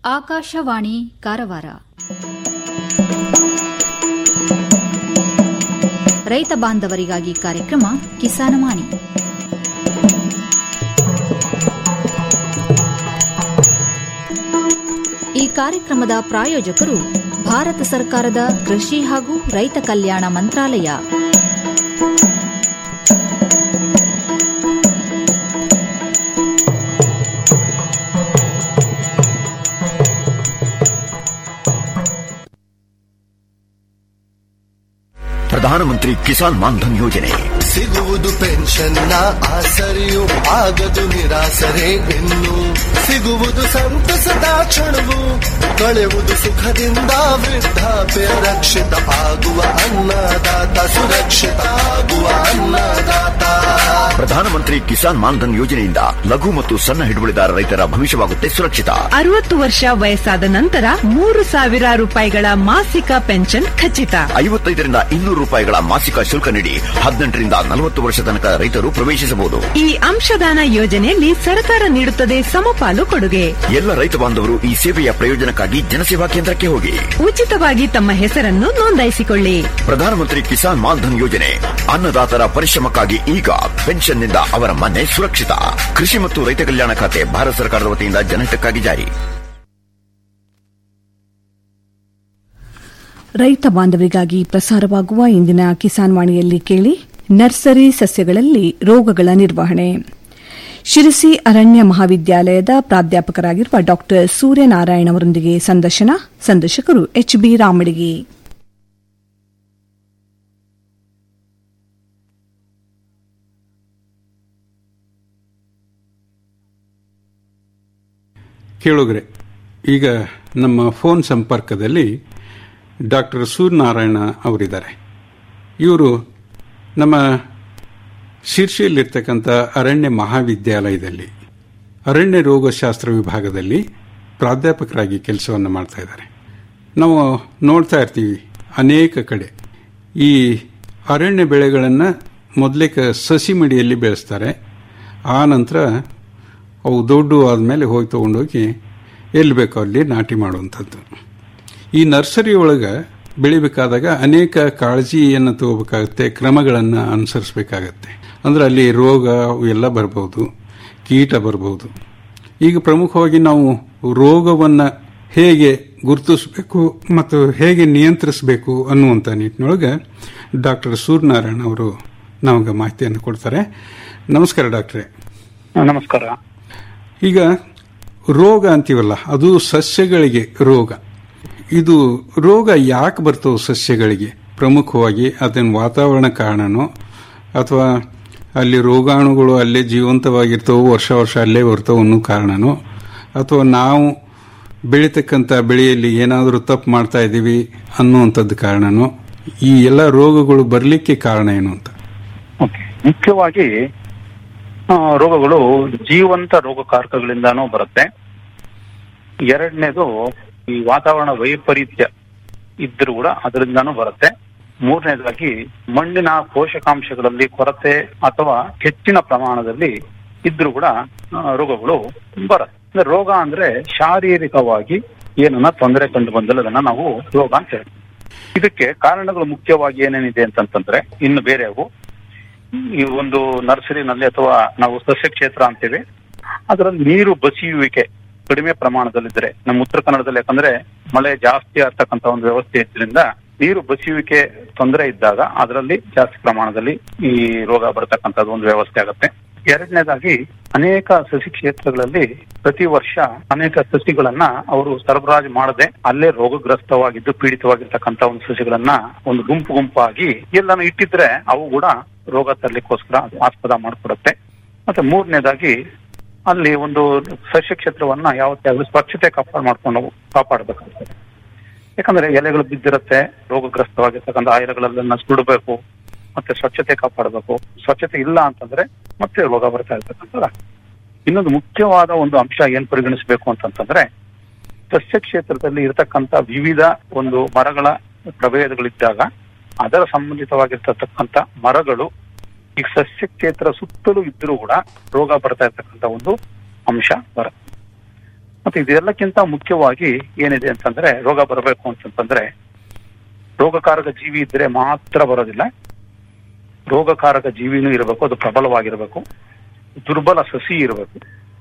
ಆಕಾಶವಾಣಿ ಕಾರವಾರ ರೈತ ಬಾಂಧವರಿಗಾಗಿ ಕಾರ್ಯಕ್ರಮ ಕಿಸಾನವಾಣಿ ಈ ಕಾರ್ಯಕ್ರಮದ ಪ್ರಾಯೋಜಕರು ಭಾರತ ಸರ್ಕಾರದ ಕೃಷಿ ಹಾಗೂ ರೈತ ಕಲ್ಯಾಣ ಮಂತ್ರಾಲಯ ಪ್ರಧಾನಮಂತ್ರಿ ಕಿಸಾನ್ ಮಾನ್ಧನ್ ಯೋಜನೆ ಸಿಗುವುದು ಪೆನ್ಷನ್ನ ಆಸರೆಯು ಆಗದು ನಿರಾಸರೆ ಇನ್ನು ಸಿಗುವುದು ಸಂತಸದ ಕ್ಷಣವು ಕಳೆಯುವುದು ಸುಖದಿಂದ ವೃದ್ಧಾಪ್ಯ ರಕ್ಷಿತ ಆಗುವ ಅನ್ನದಾತ ಸುರಕ್ಷಿತ ಆಗುವ ಅನ್ನದಾತ ಪ್ರಧಾನಮಂತ್ರಿ ಕಿಸಾನ್ ಮಾನ್ಧನ್ ಯೋಜನೆಯಿಂದ ಲಘು ಮತ್ತು ಸಣ್ಣ ಹಿಡುವಳಿದಾರ ರೈತರ ಭವಿಷ್ಯವಾಗುತ್ತೆ ಸುರಕ್ಷಿತ ಅರವತ್ತು ವರ್ಷ ವಯಸ್ಸಾದ ನಂತರ ಮೂರು ಸಾವಿರ ರೂಪಾಯಿಗಳ ಮಾಸಿಕ ಪೆನ್ಷನ್ ಖಚಿತ ಐವತ್ತೈದರಿಂದ ಇನ್ನೂರು ರೂಪಾಯಿಗಳ ಮಾಸಿಕ ಶುಲ್ಕ ನೀಡಿ ಹದಿನೆಂಟರಿಂದ ನಲವತ್ತು ವರ್ಷ ತನಕ ರೈತರು ಪ್ರವೇಶಿಸಬಹುದು ಈ ಅಂಶದಾನ ಯೋಜನೆಯಲ್ಲಿ ಸರ್ಕಾರ ನೀಡುತ್ತದೆ ಸಮಪಾಲು ಕೊಡುಗೆ ಎಲ್ಲ ರೈತ ಬಾಂಧವರು ಈ ಸೇವೆಯ ಪ್ರಯೋಜನಕ್ಕಾಗಿ ಜನಸೇವಾ ಕೇಂದ್ರಕ್ಕೆ ಹೋಗಿ ಉಚಿತವಾಗಿ ತಮ್ಮ ಹೆಸರನ್ನು ನೋಂದಾಯಿಸಿಕೊಳ್ಳಿ ಪ್ರಧಾನಮಂತ್ರಿ ಕಿಸಾನ್ ಮಾನ್ಧನ್ ಯೋಜನೆ ಅನ್ನದಾತರ ಪರಿಶ್ರಮಕ್ಕಾಗಿ ಈಗ ಪೆನ್ಷನ್ನಿಂದ ಅವರ ಮನೆ ಸುರಕ್ಷಿತ ಕೃಷಿ ಮತ್ತು ರೈತ ಕಲ್ಯಾಣ ಖಾತೆ ಭಾರತ ಸರ್ಕಾರದ ವತಿಯಿಂದ ಜನಹಿತಕ್ಕಾಗಿ ಜಾರಿ ರೈತ ಬಾಂಧವರಿಗಾಗಿ ಪ್ರಸಾರವಾಗುವ ಇಂದಿನ ಕಿಸಾನ್ ವಾಣಿಯಲ್ಲಿ ಕೇಳಿ ನರ್ಸರಿ ಸಸ್ಯಗಳಲ್ಲಿ ರೋಗಗಳ ನಿರ್ವಹಣೆ ಶಿರಸಿ ಅರಣ್ಯ ಮಹಾವಿದ್ಯಾಲಯದ ಪ್ರಾಧ್ಯಾಪಕರಾಗಿರುವ ಡಾ ಸೂರ್ಯನಾರಾಯಣ ಅವರೊಂದಿಗೆ ಸಂದರ್ಶನ ಸಂದರ್ಶಕರು ಎಚ್ ಬಿ ರಾಮಡಿಗಿ ಕೇಳುಗರೆ ಈಗ ನಮ್ಮ ಫೋನ್ ಸಂಪರ್ಕದಲ್ಲಿ ಡಾಕ್ಟರ್ ಸೂರ್ಯನಾರಾಯಣ ಅವರಿದ್ದಾರೆ ಇವರು ನಮ್ಮ ಶೀರ್ಷೆಯಲ್ಲಿರ್ತಕ್ಕಂಥ ಅರಣ್ಯ ಮಹಾವಿದ್ಯಾಲಯದಲ್ಲಿ ಅರಣ್ಯ ರೋಗಶಾಸ್ತ್ರ ವಿಭಾಗದಲ್ಲಿ ಪ್ರಾಧ್ಯಾಪಕರಾಗಿ ಕೆಲಸವನ್ನು ಮಾಡ್ತಾ ಇದ್ದಾರೆ ನಾವು ನೋಡ್ತಾ ಇರ್ತೀವಿ ಅನೇಕ ಕಡೆ ಈ ಅರಣ್ಯ ಬೆಳೆಗಳನ್ನು ಮೊದಲಿಗೆ ಸಸಿ ಮಡಿಯಲ್ಲಿ ಬೆಳೆಸ್ತಾರೆ ಆ ನಂತರ ಅವು ದೊಡ್ಡ ಆದಮೇಲೆ ಹೋಗಿ ತೊಗೊಂಡೋಗಿ ಎಲ್ಲಿ ಬೇಕೋ ಅಲ್ಲಿ ನಾಟಿ ಮಾಡುವಂಥದ್ದು ಈ ನರ್ಸರಿ ಒಳಗೆ ಬೆಳಿಬೇಕಾದಾಗ ಅನೇಕ ಕಾಳಜಿಯನ್ನು ತಗೋಬೇಕಾಗತ್ತೆ ಕ್ರಮಗಳನ್ನು ಅನುಸರಿಸಬೇಕಾಗತ್ತೆ ಅಂದರೆ ಅಲ್ಲಿ ರೋಗ ಎಲ್ಲ ಬರ್ಬೋದು ಕೀಟ ಬರ್ಬೋದು ಈಗ ಪ್ರಮುಖವಾಗಿ ನಾವು ರೋಗವನ್ನು ಹೇಗೆ ಗುರುತಿಸಬೇಕು ಮತ್ತು ಹೇಗೆ ನಿಯಂತ್ರಿಸಬೇಕು ಅನ್ನುವಂಥ ನಿಟ್ಟಿನೊಳಗೆ ಡಾಕ್ಟರ್ ಸೂರ್ಯನಾರಾಯಣ ಅವರು ನಮಗೆ ಮಾಹಿತಿಯನ್ನು ಕೊಡ್ತಾರೆ ನಮಸ್ಕಾರ ಡಾಕ್ಟ್ರೇ ನಮಸ್ಕಾರ ಈಗ ರೋಗ ಅಂತೀವಲ್ಲ ಅದು ಸಸ್ಯಗಳಿಗೆ ರೋಗ ಇದು ರೋಗ ಯಾಕೆ ಬರ್ತವೆ ಸಸ್ಯಗಳಿಗೆ ಪ್ರಮುಖವಾಗಿ ಅದನ್ನ ವಾತಾವರಣ ಕಾರಣನೋ ಅಥವಾ ಅಲ್ಲಿ ರೋಗಾಣುಗಳು ಅಲ್ಲೇ ಜೀವಂತವಾಗಿರ್ತವೆ ವರ್ಷ ವರ್ಷ ಅಲ್ಲೇ ಬರ್ತವೆ ಅನ್ನೋ ಕಾರಣನೋ ಅಥವಾ ನಾವು ಬೆಳೀತಕ್ಕಂಥ ಬೆಳೆಯಲ್ಲಿ ಏನಾದರೂ ತಪ್ಪು ಮಾಡ್ತಾ ಇದ್ದೀವಿ ಅನ್ನುವಂಥದ್ದು ಕಾರಣನೋ ಈ ಎಲ್ಲ ರೋಗಗಳು ಬರಲಿಕ್ಕೆ ಕಾರಣ ಏನು ಅಂತ ಓಕೆ ಮುಖ್ಯವಾಗಿ ಆ, ರೋಗಗಳು ಜೀವಂತ ರೋಗಕಾರಕಗಳಿಂದಾನೂ ಬರುತ್ತೆ ಎರಡನೇದು ಈ ವಾತಾವರಣ ವೈಪರೀತ್ಯ ಇದ್ರೂ ಕೂಡ ಅದರಿಂದಾನೂ ಬರುತ್ತೆ ಮೂರನೇದಾಗಿ ಮಣ್ಣಿನ ಪೋಷಕಾಂಶಗಳಲ್ಲಿ ಕೊರತೆ ಅಥವಾ ಹೆಚ್ಚಿನ ಪ್ರಮಾಣದಲ್ಲಿ ಇದ್ರೂ ಕೂಡ ಆ, ರೋಗಗಳು ಬರುತ್ತೆ ಅಂದ್ರೆ ರೋಗ ಅಂದ್ರೆ ಶಾರೀರಿಕವಾಗಿ ಏನನ್ನ ತೊಂದರೆ ಕಂಡು ಬಂದಲ್ಲಿ ಅದನ್ನ ನಾವು ರೋಗ ಅಂತ ಹೇಳ್ತೀವಿ ಇದಕ್ಕೆ ಕಾರಣಗಳು ಮುಖ್ಯವಾಗಿ ಏನೇನಿದೆ ಅಂತಂತಂದ್ರೆ ಇನ್ನು ಬೇರೆ ಅವು ಈ ಒಂದು ನರ್ಸರಿನಲ್ಲಿ ಅಥವಾ ನಾವು ಸಸ್ಯ ಕ್ಷೇತ್ರ ಅಂತೀವಿ ಅದರಲ್ಲಿ ನೀರು ಬಸಿಯುವಿಕೆ ಕಡಿಮೆ ಪ್ರಮಾಣದಲ್ಲಿದ್ರೆ ನಮ್ಮ ಉತ್ತರ ಕನ್ನಡದಲ್ಲಿ ಯಾಕಂದ್ರೆ ಮಳೆ ಜಾಸ್ತಿ ಆಗ್ತಕ್ಕಂತ ಒಂದು ವ್ಯವಸ್ಥೆ ಇದ್ರಿಂದ ನೀರು ಬಸಿಯುವಿಕೆ ತೊಂದರೆ ಇದ್ದಾಗ ಅದರಲ್ಲಿ ಜಾಸ್ತಿ ಪ್ರಮಾಣದಲ್ಲಿ ಈ ರೋಗ ಬರತಕ್ಕಂಥದ್ದು ಒಂದು ವ್ಯವಸ್ಥೆ ಆಗುತ್ತೆ ಎರಡನೇದಾಗಿ ಅನೇಕ ಸಸಿ ಕ್ಷೇತ್ರಗಳಲ್ಲಿ ಪ್ರತಿ ವರ್ಷ ಅನೇಕ ಸಸಿಗಳನ್ನ ಅವರು ಸರಬರಾಜು ಮಾಡದೆ ಅಲ್ಲೇ ರೋಗಗ್ರಸ್ತವಾಗಿದ್ದು ಪೀಡಿತವಾಗಿರ್ತಕ್ಕಂಥ ಒಂದು ಸಸಿಗಳನ್ನ ಒಂದು ಗುಂಪು ಗುಂಪಾಗಿ ಎಲ್ಲಾನು ಇಟ್ಟಿದ್ರೆ ಅವು ಕೂಡ ರೋಗ ತರಲಿಕ್ಕೋಸ್ಕರ ಅದು ಆಸ್ಪದ ಮಾಡಿಕೊಡುತ್ತೆ ಮತ್ತೆ ಮೂರನೇದಾಗಿ ಅಲ್ಲಿ ಒಂದು ಸಸ್ಯ ಕ್ಷೇತ್ರವನ್ನ ಯಾವತ್ತೇ ಆಗಲಿ ಸ್ವಚ್ಛತೆ ಕಾಪಾಡು ಮಾಡ್ಕೊಂಡು ಕಾಪಾಡಬೇಕಾಗ್ತದೆ ಯಾಕಂದ್ರೆ ಎಲೆಗಳು ಬಿದ್ದಿರುತ್ತೆ ರೋಗಗ್ರಸ್ತವಾಗಿರ್ತಕ್ಕಂಥ ಆಯುರಗಳೆಲ್ಲ ಸುಡಬೇಕು ಮತ್ತೆ ಸ್ವಚ್ಛತೆ ಕಾಪಾಡಬೇಕು ಸ್ವಚ್ಛತೆ ಇಲ್ಲ ಅಂತಂದ್ರೆ ಮತ್ತೆ ರೋಗ ಬರ್ತಾ ಇರ್ತಕ್ಕಂಥದ್ದು ಇನ್ನೊಂದು ಮುಖ್ಯವಾದ ಒಂದು ಅಂಶ ಏನ್ ಪರಿಗಣಿಸಬೇಕು ಅಂತಂತಂದ್ರೆ ಸಸ್ಯ ಕ್ಷೇತ್ರದಲ್ಲಿ ಇರತಕ್ಕಂತ ವಿವಿಧ ಒಂದು ಮರಗಳ ಪ್ರಭೇದಗಳಿದ್ದಾಗ ಅದರ ಸಂಬಂಧಿತವಾಗಿರ್ತಕ್ಕಂಥ ಮರಗಳು ಈ ಸಸ್ಯ ಕ್ಷೇತ್ರ ಸುತ್ತಲೂ ಇದ್ರೂ ಕೂಡ ರೋಗ ಬರ್ತಾ ಇರ್ತಕ್ಕಂಥ ಒಂದು ಅಂಶ ಬರುತ್ತೆ ಮತ್ತೆ ಇದೆಲ್ಲಕ್ಕಿಂತ ಮುಖ್ಯವಾಗಿ ಏನಿದೆ ಅಂತಂದ್ರೆ ರೋಗ ಬರಬೇಕು ಅಂತಂತಂದ್ರೆ ರೋಗಕಾರಕ ಜೀವಿ ಇದ್ರೆ ಮಾತ್ರ ಬರೋದಿಲ್ಲ ರೋಗಕಾರಕ ಜೀವಿನೂ ಇರಬೇಕು ಅದು ಪ್ರಬಲವಾಗಿರಬೇಕು ದುರ್ಬಲ ಸಸಿ ಇರಬೇಕು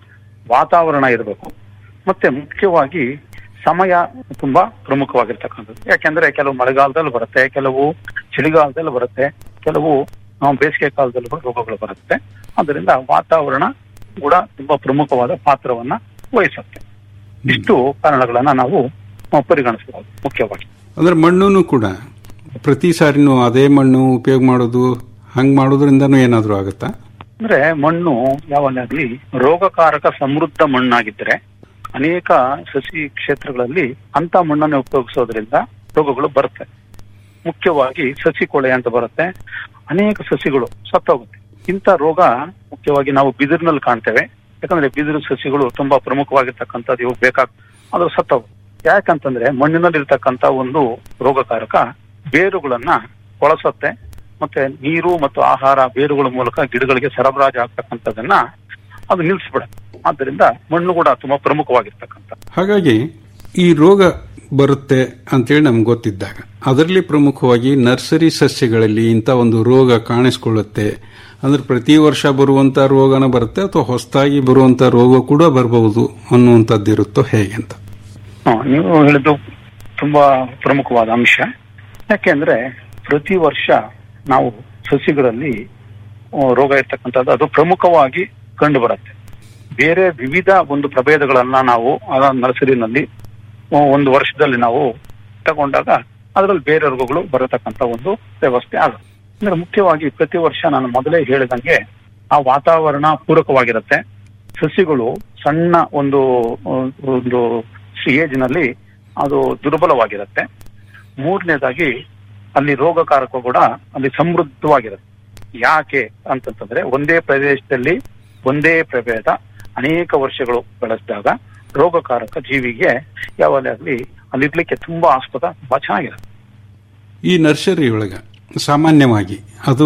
ವಾತಾವರಣ ಇರಬೇಕು ಮತ್ತೆ ಮುಖ್ಯವಾಗಿ ಸಮಯ ತುಂಬಾ ಪ್ರಮುಖವಾಗಿರ್ತಕ್ಕಂಥದ್ದು ಯಾಕೆಂದ್ರೆ ಕೆಲವು ಮಳೆಗಾಲದಲ್ಲಿ ಬರುತ್ತೆ ಕೆಲವು ಚಳಿಗಾಲದಲ್ಲಿ ಬರುತ್ತೆ ಕೆಲವು ಆ, ಬೇಸಿಗೆ ಕಾಲದಲ್ಲಿ ಕೂಡ ರೋಗಗಳು ಬರುತ್ತೆ ಅದರಿಂದ ವಾತಾವರಣ ಕೂಡ ತುಂಬಾ ಪ್ರಮುಖವಾದ ಪಾತ್ರವನ್ನ ವಹಿಸುತ್ತೆ ಇಷ್ಟು ಕಾರಣಗಳನ್ನ ನಾವು ಆ, ಪರಿಗಣಿಸಬಹುದು ಮುಖ್ಯವಾಗಿ ಅಂದ್ರೆ ಮಣ್ಣು ಕೂಡ ಪ್ರತಿ ಸಾರಿನೂ ಅದೇ ಮಣ್ಣು ಉಪಯೋಗ ಮಾಡೋದು ಹಂಗ್ ಮಾಡೋದ್ರಿಂದನೂ ಏನಾದ್ರೂ ಆಗುತ್ತಾ ಅಂದ್ರೆ ಮಣ್ಣು ಯಾವಾಗಲಿ ರೋಗಕಾರಕ ಸಮೃದ್ಧ ಮಣ್ಣಾಗಿದ್ದರೆ ಅನೇಕ ಸಸಿ ಕ್ಷೇತ್ರಗಳಲ್ಲಿ ಅಂತ ಮಣ್ಣನ್ನು ಉಪಯೋಗಿಸೋದ್ರಿಂದ ರೋಗಗಳು ಬರುತ್ತೆ ಮುಖ್ಯವಾಗಿ ಸಸಿ ಕೊಳೆ ಅಂತ ಬರುತ್ತೆ ಅನೇಕ ಸಸಿಗಳು ಸತ್ತೋಗುತ್ತೆ ಇಂಥ ರೋಗ ಮುಖ್ಯವಾಗಿ ನಾವು ಬಿದಿರಿನಲ್ಲಿ ಕಾಣ್ತೇವೆ ಯಾಕಂದ್ರೆ ಬಿದಿರು ಸಸಿಗಳು ತುಂಬಾ ಪ್ರಮುಖವಾಗಿರ್ತಕ್ಕಂಥದ್ದು ಇವಾಗ ಬೇಕಾಗ ಅದು ಸತ್ತೋಗುತ್ತೆ ಯಾಕಂತಂದ್ರೆ ಮಣ್ಣಿನಲ್ಲಿರ್ತಕ್ಕಂಥ ಒಂದು ರೋಗಕಾರಕ ಬೇರುಗಳನ್ನ ಕೊಳಸತ್ತೆ ಮತ್ತೆ ನೀರು ಮತ್ತು ಆಹಾರ ಬೇರುಗಳ ಮೂಲಕ ಗಿಡಗಳಿಗೆ ಸರಬರಾಜು ಆಗ್ತಕ್ಕಂಥದ್ದನ್ನ ಅದು ನಿಲ್ಲಿಸ್ಬಿಡುತ್ತೆ ಆದ್ದರಿಂದ ಮಣ್ಣು ಕೂಡ ತುಂಬಾ ಪ್ರಮುಖವಾಗಿರ್ತಕ್ಕಂಥ ಹಾಗಾಗಿ ಈ ರೋಗ ಬರುತ್ತೆ ಅಂತೇಳಿ ನಮ್ಗೆ ಗೊತ್ತಿದ್ದಾಗ ಅದರಲ್ಲಿ ಪ್ರಮುಖವಾಗಿ ನರ್ಸರಿ ಸಸ್ಯಗಳಲ್ಲಿ ಇಂಥ ಒಂದು ರೋಗ ಕಾಣಿಸ್ಕೊಳ್ಳುತ್ತೆ ಅಂದ್ರೆ ಪ್ರತಿ ವರ್ಷ ಬರುವಂತ ರೋಗನ ಬರುತ್ತೆ ಅಥವಾ ಹೊಸದಾಗಿ ಬರುವಂತ ರೋಗ ಕೂಡ ಬರಬಹುದು ಅನ್ನುವಂಥದ್ದಿರುತ್ತೋ ಹೇಗೆ ಅಂತ ಹ, ನೀವು ಹೇಳಿದ್ದು ತುಂಬಾ ಪ್ರಮುಖವಾದ ಅಂಶ ಯಾಕೆಂದ್ರೆ ಪ್ರತಿ ವರ್ಷ ನಾವು ಸಸಿಗಳಲ್ಲಿ ಆ, ರೋಗ ಇರ್ತಕ್ಕಂಥದ್ದು ಅದು ಪ್ರಮುಖವಾಗಿ ಕಂಡು ಬರುತ್ತೆ ಬೇರೆ ವಿವಿಧ ಒಂದು ಪ್ರಭೇದಗಳನ್ನ ನಾವು ಆ ನರ್ಸರಿನಲ್ಲಿ ಆ, ಒಂದು ವರ್ಷದಲ್ಲಿ ನಾವು ತಗೊಂಡಾಗ ಅದರಲ್ಲಿ ಬೇರೆ ರೋಗಗಳು ಬರತಕ್ಕಂತ ಒಂದು ವ್ಯವಸ್ಥೆ ಆಗುತ್ತೆ ಅಂದ್ರೆ ಮುಖ್ಯವಾಗಿ ಪ್ರತಿ ವರ್ಷ ನಾನು ಮೊದಲೇ ಹೇಳಿದಂಗೆ ಆ ವಾತಾವರಣ ಪೂರಕವಾಗಿರುತ್ತೆ ಸಸಿಗಳು ಸಣ್ಣ ಒಂದು ಆ, ಒಂದು ಏಜ್ ನಲ್ಲಿ ಅದು ದುರ್ಬಲವಾಗಿರುತ್ತೆ ಮೂರನೇದಾಗಿ ಅಲ್ಲಿ ರೋಗಕಾರಕ ಕೂಡ ಅಲ್ಲಿ ಸಮೃದ್ಧವಾಗಿರುತ್ತೆ ಯಾಕೆ ಅಂತಂತಂದ್ರೆ ಒಂದೇ ಪ್ರದೇಶದಲ್ಲಿ ಒಂದೇ ಪ್ರಭೇದ ಅನೇಕ ವರ್ಷಗಳು ಬೆಳೆಸಿದಾಗ ರೋಗಕಾರಕ ಜೀವಿಗೆ ಯಾವಾಗಲಿ ಅಲ್ಲಿರ್ಲಿಕ್ಕೆ ತುಂಬಾ ಆಸ್ಪದ ತುಂಬಾ ಚೆನ್ನಾಗಿರುತ್ತೆ ಈ ನರ್ಸರಿ ಒಳಗ ಸಾಮಾನ್ಯವಾಗಿ ಅದು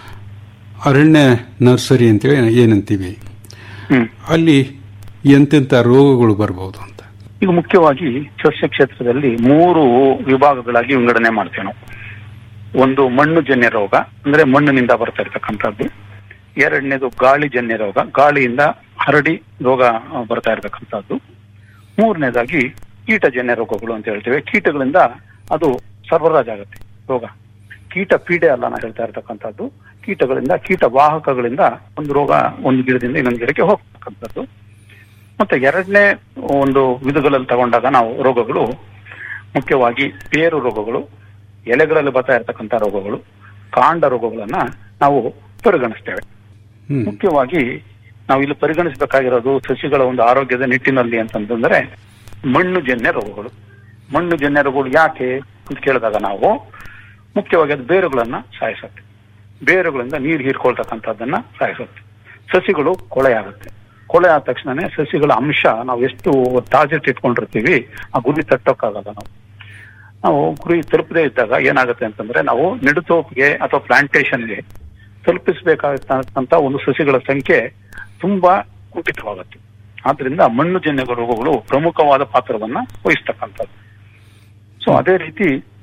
ಅರಣ್ಯ ನರ್ಸರಿ ಅಂತೇಳಿ ಏನಂತೀವಿ ಹ್ಮ್ ಅಲ್ಲಿ ಎಂತೆಂಥ ರೋಗಗಳು ಬರಬಹುದು ಅಂತ ಈಗ ಮುಖ್ಯವಾಗಿ ಸಸ್ಯ ಕ್ಷೇತ್ರದಲ್ಲಿ ಮೂರು ವಿಭಾಗಗಳಾಗಿ ವಿಂಗಡಣೆ ಮಾಡ್ತೇವೆ ನಾವು ಒಂದು ಮಣ್ಣು ಜನ್ಯ ರೋಗ ಅಂದ್ರೆ ಮಣ್ಣಿನಿಂದ ಬರ್ತಾ ಇರತಕ್ಕಂಥದ್ದು ಎರಡನೇದು ಗಾಳಿ ಜನ್ಯ ರೋಗ ಗಾಳಿಯಿಂದ ಹರಡಿ ರೋಗ ಆ, ಬರ್ತಾ ಇರತಕ್ಕಂಥದ್ದು ಮೂರನೇದಾಗಿ ಕೀಟಜನ್ಯ ರೋಗಗಳು ಅಂತ ಹೇಳ್ತೇವೆ ಕೀಟಗಳಿಂದ ಅದು ಸರಬರಾಜ್ ಆಗುತ್ತೆ ರೋಗ ಕೀಟ ಪೀಡೆ ಅಲ್ಲ ನಾ ಹೇಳ್ತಾ ಇರತಕ್ಕಂಥದ್ದು ಕೀಟಗಳಿಂದ ಕೀಟ ವಾಹಕಗಳಿಂದ ಒಂದು ರೋಗ ಒಂದು ಗಿಡದಿಂದ ಇನ್ನೊಂದು ಗಿಡಕ್ಕೆ ಹೋಗ್ತಕ್ಕಂಥದ್ದು ಮತ್ತೆ ಎರಡನೇ ಒಂದು ವಿಧಗಳಲ್ಲಿ ತಗೊಂಡಾಗ ನಾವು ರೋಗಗಳು ಮುಖ್ಯವಾಗಿ ಬೇರು ರೋಗಗಳು ಎಲೆಗಳಲ್ಲಿ ಬರ್ತಾ ಇರತಕ್ಕಂಥ ರೋಗಗಳು ಕಾಂಡ ರೋಗಗಳನ್ನ ನಾವು ಪರಿಗಣಿಸ್ತೇವೆ ಹ್ಮ್ ಮುಖ್ಯವಾಗಿ ನಾವು ಇಲ್ಲಿ ಪರಿಗಣಿಸಬೇಕಾಗಿರೋದು ಸಸಿಗಳ ಒಂದು ಆರೋಗ್ಯದ ನಿಟ್ಟಿನಲ್ಲಿ ಅಂತಂದ್ರೆ ಮಣ್ಣು ಜನ್ಯ ರೋಗಗಳು ಮಣ್ಣು ಜನ್ಯ ರೋಗಗಳು ಯಾಕೆ ಅಂತ ಕೇಳಿದಾಗ ನಾವು ಮುಖ್ಯವಾಗಿ ಅದು ಬೇರುಗಳನ್ನ ಸಾಯಿಸುತ್ತೆ ಬೇರುಗಳಿಂದ ನೀರು ಹೀರ್ಕೊಳ್ತಕ್ಕಂಥದ್ದನ್ನ ಸಾಯಿಸುತ್ತೆ ಸಸಿಗಳು ಕೊಳೆ ಆಗುತ್ತೆ ಕೊಳೆ ಆದ ತಕ್ಷಣನೇ ಸಸಿಗಳ ಅಂಶ ನಾವು ಎಷ್ಟು ಟಾರ್ಗೆಟ್ ಇಟ್ಕೊಂಡಿರ್ತೀವಿ ಆ ಗುರಿ ತಟ್ಟೋಕ್ಕಾಗಲ್ಲ ನಾವು ನಾವು ಗುರಿ ತಲುಪದೇ ಇದ್ದಾಗ ಏನಾಗುತ್ತೆ ಅಂತಂದ್ರೆ ನಾವು ನೆಡುತೋಪಿಗೆ ಅಥವಾ ಪ್ಲಾಂಟೇಶನ್ಗೆ ತಲುಪಿಸಬೇಕಾಗತಕ್ಕಂತ ಒಂದು ಸಸಿಗಳ ಸಂಖ್ಯೆ ತುಂಬಾ ಕುಂಠಿತವಾಗುತ್ತೆ ಆದ್ರಿಂದ ಮಣ್ಣು ಜನ್ಯ ರೋಗಗಳು ಪ್ರಮುಖವಾದ ಪಾತ್ರವನ್ನ ವಹಿಸ್ತಕ್ಕಂಥದ್ದು ಸೊ ಅದೇ ರೀತಿ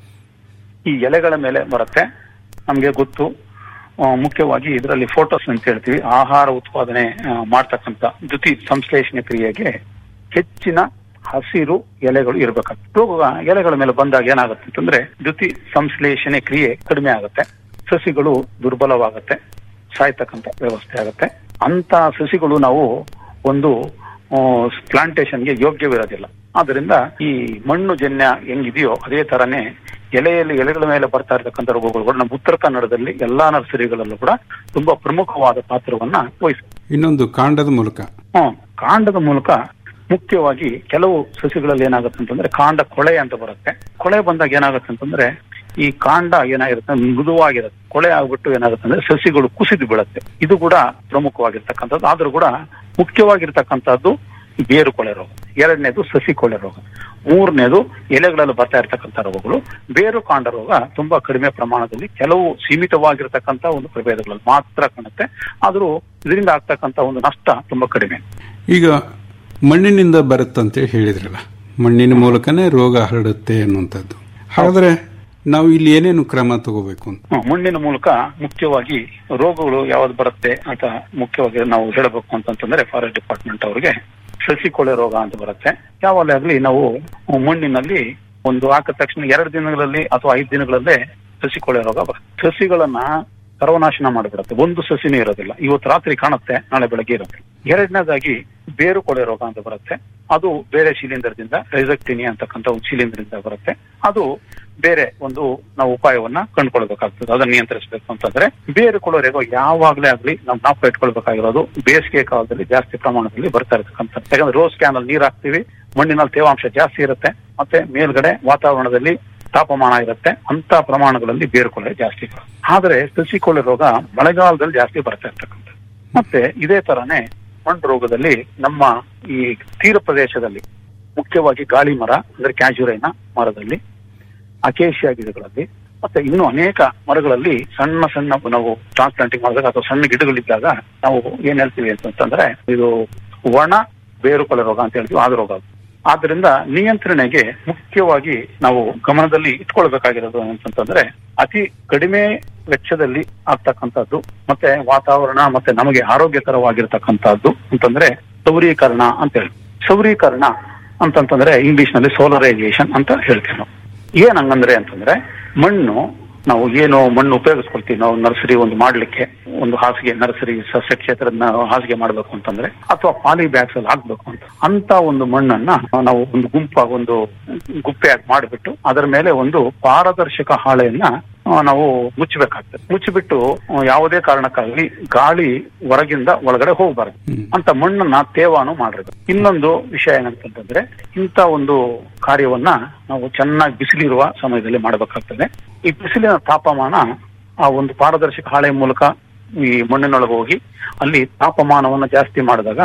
ಈ ಎಲೆಗಳ ಮೇಲೆ ಬರುತ್ತೆ ನಮ್ಗೆ ಗೊತ್ತು ಆ, ಮುಖ್ಯವಾಗಿ ಇದರಲ್ಲಿ ಫೋಟೋಸ್ ಅಂತ ಹೇಳ್ತೀವಿ ಆಹಾರ ಉತ್ಪಾದನೆ ಆ, ಮಾಡ್ತಕ್ಕಂಥ ದ್ಯುತಿ ಸಂಶ್ಲೇಷಣೆ ಕ್ರಿಯೆಗೆ ಹೆಚ್ಚಿನ ಹಸಿರು ಎಲೆಗಳು ಇರಬೇಕಾಗ್ತದೆ ರೋಗ ಎಲೆಗಳ ಮೇಲೆ ಬಂದಾಗ ಏನಾಗುತ್ತೆ ಅಂತಂದ್ರೆ ದ್ಯುತಿ ಸಂಶ್ಲೇಷಣೆ ಕ್ರಿಯೆ ಕಡಿಮೆ ಆಗುತ್ತೆ ಸಸಿಗಳು ದುರ್ಬಲವಾಗುತ್ತೆ ಸಾಯ್ತಕ್ಕಂಥ ವ್ಯವಸ್ಥೆ ಆಗುತ್ತೆ ಅಂತ ಸಸಿಗಳು ನಾವು ಒಂದು ಪ್ಲಾಂಟೇಶನ್ಗೆ ಯೋಗ್ಯವಿರೋದಿಲ್ಲ ಆದ್ರಿಂದ ಈ ಮಣ್ಣು ಜನ್ಯ ಹೆಂಗಿದೆಯೋ ಅದೇ ತರನೇ ಎಲೆಯಲ್ಲಿ ಎಲೆಗಳ ಮೇಲೆ ಬರ್ತಾ ಇರತಕ್ಕಂಥ ರೋಗಗಳು ಕೂಡ ನಮ್ಮ ಉತ್ತರ ಕನ್ನಡದಲ್ಲಿ ಎಲ್ಲಾ ನರ್ಸರಿಗಳಲ್ಲೂ ಕೂಡ ತುಂಬಾ ಪ್ರಮುಖವಾದ ಪಾತ್ರವನ್ನ ವಹಿಸುತ್ತೆ ಇನ್ನೊಂದು ಕಾಂಡದ ಮೂಲಕ ಹ್ಮ್ ಕಾಂಡದ ಮೂಲಕ ಮುಖ್ಯವಾಗಿ ಕೆಲವು ಸಸಿಗಳಲ್ಲಿ ಏನಾಗುತ್ತೆ ಅಂತಂದ್ರೆ ಕಾಂಡ ಕೊಳೆ ಅಂತ ಬರುತ್ತೆ ಕೊಳೆ ಬಂದಾಗ ಏನಾಗುತ್ತೆ ಅಂತಂದ್ರೆ ಈ ಕಾಂಡ ಏನಾಗಿರುತ್ತೆ ಮೃದುವಾಗಿರುತ್ತೆ ಕೊಳೆ ಆಗ್ಬಿಟ್ಟು ಏನಾಗುತ್ತೆ ಅಂದ್ರೆ ಸಸಿಗಳು ಕುಸಿದು ಬೀಳುತ್ತೆ ಇದು ಕೂಡ ಪ್ರಮುಖವಾಗಿರ್ತಕ್ಕಂಥದ್ದು ಆದ್ರೂ ಕೂಡ ಮುಖ್ಯವಾಗಿರ್ತಕ್ಕಂಥದ್ದು ಬೇರು ಕೊಳೆ ರೋಗ ಎರಡನೇದು ಸಸಿ ಕೊಳೆ ರೋಗ ಮೂರನೇದು ಎಲೆಗಳಲ್ಲಿ ಬರ್ತಾ ಇರತಕ್ಕಂಥ ರೋಗಗಳು ಬೇರು ಕಾಂಡ ರೋಗ ತುಂಬಾ ಕಡಿಮೆ ಪ್ರಮಾಣದಲ್ಲಿ ಕೆಲವು ಸೀಮಿತವಾಗಿರ್ತಕ್ಕಂಥ ಒಂದು ಪ್ರಭೇದಗಳಲ್ಲಿ ಮಾತ್ರ ಕಾಣುತ್ತೆ ಆದ್ರೂ ಇದರಿಂದ ಆಗ್ತಕ್ಕಂಥ ಒಂದು ನಷ್ಟ ತುಂಬಾ ಕಡಿಮೆ ಈಗ ಮಣ್ಣಿನಿಂದ ಬರುತ್ತಂತೆ ಹೇಳಿದ್ರಲ್ಲ ಮಣ್ಣಿನ ಮೂಲಕನೇ ರೋಗ ಹರಡುತ್ತೆ ಅನ್ನುವಂಥದ್ದು ಹಾಗಾದ್ರೆ ನಾವು ಇಲ್ಲಿ ಏನೇನು ಕ್ರಮ ತಗೋಬೇಕು ಅಂತ ಹ್ಮ್, ಮಣ್ಣಿನ ಮೂಲಕ ಮುಖ್ಯವಾಗಿ ರೋಗಗಳು ಯಾವ್ದು ಬರುತ್ತೆ ಅಂತ ಮುಖ್ಯವಾಗಿ ನಾವು ಹೇಳಬೇಕು ಅಂತಂತಂದ್ರೆ ಫಾರೆಸ್ಟ್ ಡಿಪಾರ್ಟ್ಮೆಂಟ್ ಅವರಿಗೆ ಸಸಿ ಕೊಳೆ ರೋಗ ಅಂತ ಬರುತ್ತೆ ಯಾವಾಗಲೇ ಆಗ್ಲಿ ನಾವು ಮಣ್ಣಿನಲ್ಲಿ ಒಂದು ಹಾಕಿದ ತಕ್ಷಣ ಎರಡು ದಿನಗಳಲ್ಲಿ ಅಥವಾ ಐದು ದಿನಗಳಲ್ಲೇ ಸಸಿ ಕೊಳೆ ರೋಗ ಬರುತ್ತೆ ಸಸಿಗಳನ್ನ ಸರ್ವನಾಶನ ಮಾಡಿಬಿಡುತ್ತೆ ಒಂದು ಸಸಿನೇ ಇರೋದಿಲ್ಲ ಇವತ್ತು ರಾತ್ರಿ ಕಾಣುತ್ತೆ ನಾಳೆ ಬೆಳಗ್ಗೆ ಇರುತ್ತೆ ಎರಡನೇದಾಗಿ ಬೇರು ಕೊಳೆ ರೋಗ ಅಂತ ಬರುತ್ತೆ ಅದು ಬೇರೆ ಶಿಲೀಂಧ್ರದಿಂದ ರೈಸಕ್ಟಿನಿ ಅಂತಕ್ಕಂಥ ಒಂದು ಶಿಲೀಂಧ್ರದಿಂದ ಬರುತ್ತೆ ಅದು ಬೇರೆ ಒಂದು ನಾವು ಉಪಾಯವನ್ನ ಕಂಡುಕೊಳ್ಬೇಕಾಗ್ತದೆ ಅದನ್ನ ನಿಯಂತ್ರಿಸಬೇಕು ಅಂತಂದ್ರೆ ಬೇರೆ ಕೊಳೆ ರೋಗ ಯಾವಾಗ್ಲೇ ಆಗ್ಲಿ ನಾವು ಜ್ಞಾಪಕ ಇಟ್ಕೊಳ್ಬೇಕಾಗಿರೋದು ಬೇಸಿಗೆ ಕಾಲದಲ್ಲಿ ಜಾಸ್ತಿ ಪ್ರಮಾಣದಲ್ಲಿ ಬರ್ತಾ ಇರತಕ್ಕಂಥ ಯಾಕಂದ್ರೆ ರೋಸ್ ಕ್ಯಾನಲ್ ನೀರ್ ಹಾಕ್ತಿವಿ ಮಣ್ಣಿನಲ್ಲಿ ತೇವಾಂಶ ಜಾಸ್ತಿ ಇರುತ್ತೆ ಮತ್ತೆ ಮೇಲ್ಗಡೆ ವಾತಾವರಣದಲ್ಲಿ ತಾಪಮಾನ ಇರುತ್ತೆ ಅಂತ ಪ್ರಮಾಣಗಳಲ್ಲಿ ಬೇರುಕೊಳೆ ಜಾಸ್ತಿ ಬರುತ್ತೆ ಆದ್ರೆ ಸಸಿಕೊಳೆ ರೋಗ ಮಳೆಗಾಲದಲ್ಲಿ ಜಾಸ್ತಿ ಬರ್ತಾ ಇರ್ತಕ್ಕಂಥ ಮತ್ತೆ ಇದೇ ತರಾನೇ ಮಣ್ಣು ರೋಗದಲ್ಲಿ ನಮ್ಮ ಈ ತೀರ ಪ್ರದೇಶದಲ್ಲಿ ಮುಖ್ಯವಾಗಿ ಗಾಳಿ ಮರ ಅಂದ್ರೆ ಕ್ಯಾಜುರೈನ ಮರದಲ್ಲಿ ಅಕೇಶಿಯಾ ಗಿಡಗಳಲ್ಲಿ ಮತ್ತೆ ಇನ್ನು ಅನೇಕ ಮರಗಳಲ್ಲಿ ಸಣ್ಣ ಸಣ್ಣ ನಾವು ಟ್ರಾನ್ಸ್ಪ್ಲಾಂಟಿಂಗ್ ಮಾಡಿದಾಗ ಅಥವಾ ಸಣ್ಣ ಗಿಡಗಳಿದ್ದಾಗ ನಾವು ಏನ್ ಹೇಳ್ತೀವಿ ಅಂತಂದ್ರೆ ಇದು ಒಣ ಬೇರುಕೊಳೆ ರೋಗ ಅಂತ ಹೇಳ್ತೀವಿ ಆದ ರೋಗ ಅದು. ಆದ್ರಿಂದ ನಿಯಂತ್ರಣೆಗೆ ಮುಖ್ಯವಾಗಿ ನಾವು ಗಮನದಲ್ಲಿ ಇಟ್ಕೊಳ್ಬೇಕಾಗಿರೋದು ಅಂತಂತಂದ್ರೆ ಅತಿ ಕಡಿಮೆ ವೆಚ್ಚದಲ್ಲಿ ಆಗ್ತಕ್ಕಂಥದ್ದು ಮತ್ತೆ ವಾತಾವರಣ ಮತ್ತೆ ನಮಗೆ ಆರೋಗ್ಯಕರವಾಗಿರ್ತಕ್ಕಂಥದ್ದು ಅಂತಂದ್ರೆ ಸೌರೀಕರಣ ಅಂತ ಹೇಳಿ ಸೌರೀಕರಣ ಅಂತಂತಂದ್ರೆ ಇಂಗ್ಲಿಷ್ ನಲ್ಲಿ ಸೋಲರೈಸೇಷನ್ ಅಂತ ಹೇಳ್ತೀವಿ ನಾವು ಏನ್ ಹಂಗಂದ್ರೆ ಅಂತಂದ್ರೆ ಮಣ್ಣು ನಾವು ಏನು ಮಣ್ಣು ಉಪಯೋಗಿಸ್ಕೊಳ್ತೀವಿ ನಾವು ನರ್ಸರಿ ಒಂದು ಮಾಡ್ಲಿಕ್ಕೆ ಒಂದು ಹಾಸಿಗೆ ನರ್ಸರಿ ಸಸ್ಯ ಕ್ಷೇತ್ರದ ಹಾಸಿಗೆ ಮಾಡ್ಬೇಕು ಅಂತಂದ್ರೆ ಅಥವಾ ಪಾಲಿ ಬ್ಯಾಗ್ಸ್ ಅಲ್ಲಿ ಹಾಕ್ಬೇಕು ಅಂತ ಅಂತ ಒಂದು ಮಣ್ಣನ್ನ ನಾವು ಒಂದು ಗುಂಪ ಒಂದು ಗುಪ್ಪೆಯಾಗಿ ಮಾಡಿಬಿಟ್ಟು ಅದರ ಮೇಲೆ ಒಂದು ಪಾರದರ್ಶಕ ಹಾಳೆಯನ್ನ ಆ, ನಾವು ಮುಚ್ಚಬೇಕಾಗ್ತದೆ ಮುಚ್ಚಿಬಿಟ್ಟು ಆ, ಯಾವುದೇ ಕಾರಣಕ್ಕಾಗಲಿ ಗಾಳಿ ಹೊರಗಿಂದ ಒಳಗಡೆ ಹೋಗಬಾರದು ಅಂತ ಮಣ್ಣನ್ನ ತೇವಾನು ಮಾಡಿರ್ಬೇಕು ಇನ್ನೊಂದು ವಿಷಯ ಏನಂತಂದ್ರೆ ಇಂಥ ಒಂದು ಕಾರ್ಯವನ್ನ ನಾವು ಚೆನ್ನಾಗಿ ಬಿಸಿಲಿರುವ ಸಮಯದಲ್ಲಿ ಮಾಡಬೇಕಾಗ್ತದೆ ಈ ಬಿಸಿಲಿನ ತಾಪಮಾನ ಆ ಒಂದು ಪಾರದರ್ಶಕ ಹಾಳೆ ಮೂಲಕ ಈ ಮಣ್ಣಿನೊಳಗೆ ಹೋಗಿ ಅಲ್ಲಿ ತಾಪಮಾನವನ್ನ ಜಾಸ್ತಿ ಮಾಡಿದಾಗ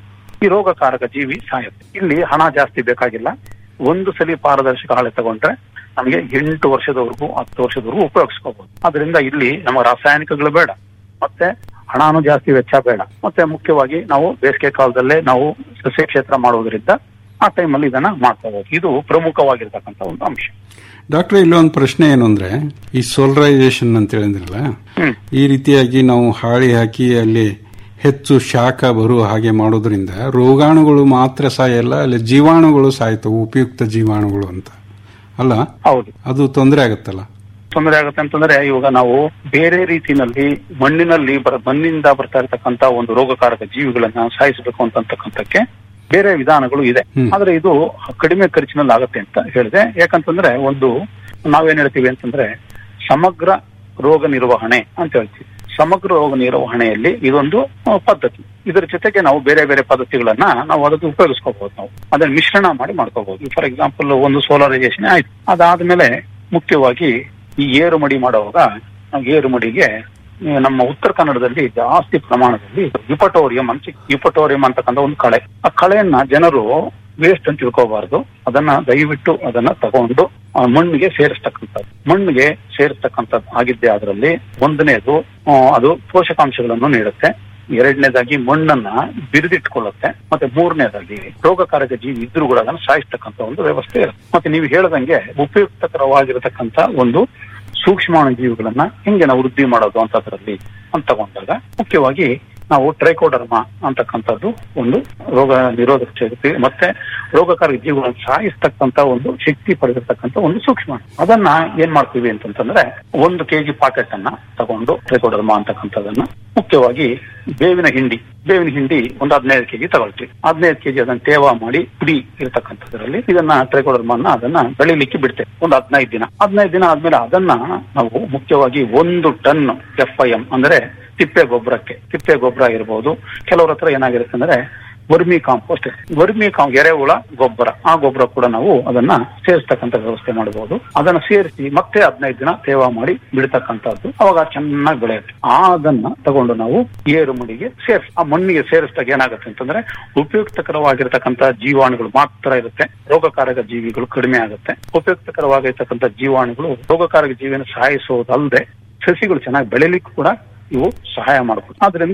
ಈ ರೋಗಕಾರಕ ಜೀವಿ ಸಾಯುತ್ತೆ ಇಲ್ಲಿ ಹಣ ಜಾಸ್ತಿ ಬೇಕಾಗಿಲ್ಲ ಒಂದು ಸಲ ಪಾರದರ್ಶಕ ಹಾಳೆ ತಗೊಂಡ್ರೆ ನಮಗೆ ಎಂಟು ವರ್ಷದವರೆಗೂ ಹತ್ತು ವರ್ಷದವರೆಗೂ ಉಪಯೋಗಿಸ್ಕೋಬಹುದು ಅದರಿಂದ ಇಲ್ಲಿ ನಮ್ಮ ರಾಸಾಯನಿಕಗಳು ಬೇಡ ಮತ್ತೆ ಹಣನೂ ಜಾಸ್ತಿ ವೆಚ್ಚ ಬೇಡ ಮತ್ತೆ ಮುಖ್ಯವಾಗಿ ನಾವು ಬೇಸಿಗೆ ಕಾಲದಲ್ಲೇ ನಾವು ಸಸ್ಯ ಕ್ಷೇತ್ರ ಮಾಡುವುದರಿಂದ ಆ ಟೈಮಲ್ಲಿ ಇದನ್ನ ಮಾಡ್ಕೋಬಹುದು ಇದು ಪ್ರಮುಖವಾಗಿರ್ತಕ್ಕಂಥ ಒಂದು ಅಂಶ ಡಾಕ್ಟರ್ ಇಲ್ಲೊಂದು ಪ್ರಶ್ನೆ ಏನು ಅಂದ್ರೆ ಈ ಸೋಲರೈಸೇಷನ್ ಅಂತ ಹೇಳಿದ್ರಲ್ಲ ಹ್ಮ್. ಈ ರೀತಿಯಾಗಿ ನಾವು ಹಾಳಿ ಹಾಕಿ ಅಲ್ಲಿ ಹೆಚ್ಚು ಶಾಖ ಬರುವ ಹಾಗೆ ಮಾಡೋದ್ರಿಂದ ರೋಗಾಣುಗಳು ಮಾತ್ರ ಸಾಯಲ್ಲ ಅಲ್ಲಿ ಜೀವಾಣುಗಳು ಸಾಯ್ತವು ಉಪಯುಕ್ತ ಜೀವಾಣುಗಳು ಅಂತ ಅಲ್ಲ ಹೌದು ಅದು ತೊಂದರೆ ಆಗುತ್ತಲ್ಲ ತೊಂದರೆ ಆಗುತ್ತೆ ಅಂತಂದ್ರೆ ಇವಾಗ ನಾವು ಬೇರೆ ರೀತಿನಲ್ಲಿ ಮಣ್ಣಿನಲ್ಲಿ ಬರ ಮಣ್ಣಿಂದ ಬರ್ತಾ ಇರತಕ್ಕಂತ ಒಂದು ರೋಗಕಾರಕ ಜೀವಿಗಳನ್ನ ಸಾಯಿಸಬೇಕು ಅಂತಕ್ಕಂಥಕ್ಕೆ ಬೇರೆ ವಿಧಾನಗಳು ಇದೆ ಹ್ಮ್. ಆದ್ರೆ ಇದು ಕಡಿಮೆ ಖರ್ಚಿನಲ್ಲಿ ಆಗುತ್ತೆ ಅಂತ ಹೇಳಿದೆ ಯಾಕಂತಂದ್ರೆ ಒಂದು ನಾವೇನ್ ಹೇಳ್ತೀವಿ ಅಂತಂದ್ರೆ ಸಮಗ್ರ ರೋಗ ನಿರ್ವಹಣೆ ಅಂತ ಹೇಳ್ತೀವಿ ಸಮಗ್ರ ರೋಗ ನಿರ್ವಹಣೆಯಲ್ಲಿ ಇದೊಂದು ಆ, ಪದ್ಧತಿ ಇದರ ಜೊತೆಗೆ ನಾವು ಬೇರೆ ಬೇರೆ ಪದ್ಧತಿಗಳನ್ನ ನಾವು ಅದಕ್ಕೆ ಉಪಯೋಗಿಸ್ಕೋಬಹುದು ನಾವು ಅದನ್ನ ಮಿಶ್ರಣ ಮಾಡಿ ಮಾಡ್ಕೋಬಹುದು ಫಾರ್ ಎಕ್ಸಾಂಪಲ್ ಒಂದು ಸೋಲರೈಸೇಷನ್ ಆಯ್ತು ಅದಾದ್ಮೇಲೆ ಮುಖ್ಯವಾಗಿ ಈ ಏರು ಮಡಿ ಮಾಡುವಾಗ ನಾವು ಏರು ಮಡಿಗೆ ಆ, ನಮ್ಮ ಉತ್ತರ ಕನ್ನಡದಲ್ಲಿ ಜಾಸ್ತಿ ಪ್ರಮಾಣದಲ್ಲಿ ಯುಪಟೋರಿಯಂ ಅಂತ ಯುಪಟೋರಿಯಂ ಅಂತಕ್ಕಂಥ ಒಂದು ಕಳೆ ಆ ಕಳೆಯನ್ನ ಜನರು ವೇಸ್ಟ್ ಅಂತ ತಿಳ್ಕೋಬಾರ್ದು ಅದನ್ನ ದಯವಿಟ್ಟು ಅದನ್ನ ತಗೊಂಡು ಆ ಮಣ್ಣಿಗೆ ಸೇರಿಸ್ತಕ್ಕಂಥದ್ದು ಮಣ್ಣಿಗೆ ಸೇರಿಸ್ತಕ್ಕಂಥದ್ದು ಆಗಿದ್ದೆ ಅದರಲ್ಲಿ ಒಂದನೇದು ಆ, ಅದು ಪೋಷಕಾಂಶಗಳನ್ನು ನೀಡುತ್ತೆ ಎರಡನೇದಾಗಿ ಮಣ್ಣನ್ನ ಬಿರಿದಿಟ್ಕೊಳ್ಳುತ್ತೆ ಮತ್ತೆ ಮೂರನೇದಾಗಿ ರೋಗಕಾರಕ ಜೀವಿ ಇದ್ರೂ ಕೂಡ ಅದನ್ನು ಸಾಯಿಸ್ತಕ್ಕಂಥ ಒಂದು ವ್ಯವಸ್ಥೆ ಇರುತ್ತೆ ಮತ್ತೆ ನೀವು ಹೇಳದಂಗೆ ಉಪಯುಕ್ತಕರವಾಗಿರತಕ್ಕಂಥ ಒಂದು ಸೂಕ್ಷ್ಮಾಣು ಜೀವಿಗಳನ್ನ ಹೆಂಗೆ ನಾವು ವೃದ್ಧಿ ಮಾಡೋದು ಅಂತದ್ರಲ್ಲಿ ಅಂತ ತಗೊಂಡಾಗ ಮುಖ್ಯವಾಗಿ ನಾವು ಟ್ರೈಕೋಡರ್ಮಾ ಅಂತಕ್ಕಂಥದ್ದು ಒಂದು ರೋಗ ನಿರೋಧಕ ಶಕ್ತಿ ಮತ್ತೆ ರೋಗಕಾರಕ ಜೀವಿಗಳನ್ನು ಸಾಯಿಸ್ತಕ್ಕಂಥ ಒಂದು ಶಕ್ತಿ ಪಡೆದಿರ್ತಕ್ಕಂಥ ಒಂದು ಸೂಕ್ಷ್ಮ ಅದನ್ನ ಏನ್ ಮಾಡ್ತೀವಿ ಅಂತಂತಂದ್ರೆ ಒಂದು ಕೆಜಿ ಪಾಕೆಟ್ ಅನ್ನ ತಗೊಂಡು ಟ್ರೈಕೋಡರ್ಮಾ ಅಂತಕ್ಕಂಥದ್ದನ್ನ ಮುಖ್ಯವಾಗಿ ಬೇವಿನ ಹಿಂಡಿ ಬೇವಿನ ಹಿಂಡಿ ಒಂದು ಹದಿನೈದು ಕೆಜಿ ತಗೊಳ್ತೀವಿ ಹದಿನೈದು ಕೆಜಿ ಅದನ್ನ ತೇವ ಮಾಡಿ ಪುಡಿ ಇರತಕ್ಕಂಥದ್ರಲ್ಲಿ ಇದನ್ನ ಟ್ರೈಕೋಡರ್ಮನ್ನ ಅದನ್ನ ಬೆಳಿಲಿಕ್ಕೆ ಬಿಡ್ತೇವೆ ಒಂದು ಹದಿನೈದು ದಿನ ಹದಿನೈದು ದಿನ ಆದ್ಮೇಲೆ ಅದನ್ನ ನಾವು ಮುಖ್ಯವಾಗಿ ಒಂದು ಟನ್ ಎಫ್ ಐ ಎಂ ಅಂದ್ರೆ ತಿಪ್ಪೆ ಗೊಬ್ಬರಕ್ಕೆ ತಿಪ್ಪೆ ಗೊಬ್ಬರ ಇರಬಹುದು ಕೆಲವ್ರ ಹತ್ರ ಏನಾಗಿರುತ್ತೆ ಅಂದ್ರೆ ವರ್ಮಿ ಕಾಂಪೋಸ್ಟ್ ವರ್ಮಿ ಕಾಂ ಎರೆಹುಳ ಗೊಬ್ಬರ ಆ ಗೊಬ್ಬರ ಕೂಡ ನಾವು ಅದನ್ನ ಸೇರಿಸ್ತಕ್ಕಂಥ ವ್ಯವಸ್ಥೆ ಮಾಡಬಹುದು ಅದನ್ನ ಸೇರಿಸಿ ಮತ್ತೆ ಹದಿನೈದು ದಿನ ತೇವ ಮಾಡಿ ಬಿಡ್ತಕ್ಕಂಥದ್ದು ಅವಾಗ ಚೆನ್ನಾಗಿ ಬೆಳೆಯುತ್ತೆ ಆ ಅದನ್ನ ತಗೊಂಡು ನಾವು ಏರು ಮಡಿಗೆ ಸೇರಿಸ್ ಆ ಮಣ್ಣಿಗೆ ಸೇರಿಸಿದಾಗ ಏನಾಗುತ್ತೆ ಅಂತಂದ್ರೆ ಉಪಯುಕ್ತಕರವಾಗಿರ್ತಕ್ಕಂಥ ಜೀವಾಣುಗಳು ಮಾತ್ರ ಇರುತ್ತೆ ರೋಗಕಾರಕ ಜೀವಿಗಳು ಕಡಿಮೆ ಆಗುತ್ತೆ ಉಪಯುಕ್ತಕರವಾಗಿರ್ತಕ್ಕಂಥ ಜೀವಾಣುಗಳು ರೋಗಕಾರಕ ಜೀವಿಯನ್ನು ಸಾಯಿಸೋದಲ್ಲದೆ ಸಸಿಗಳು ಚೆನ್ನಾಗಿ ಬೆಳಿಲಿಕ್ಕೂ ಕೂಡ ಇವು ಸಹಾಯ ಮಾಡಬಹುದು ಆದ್ರಿಂದ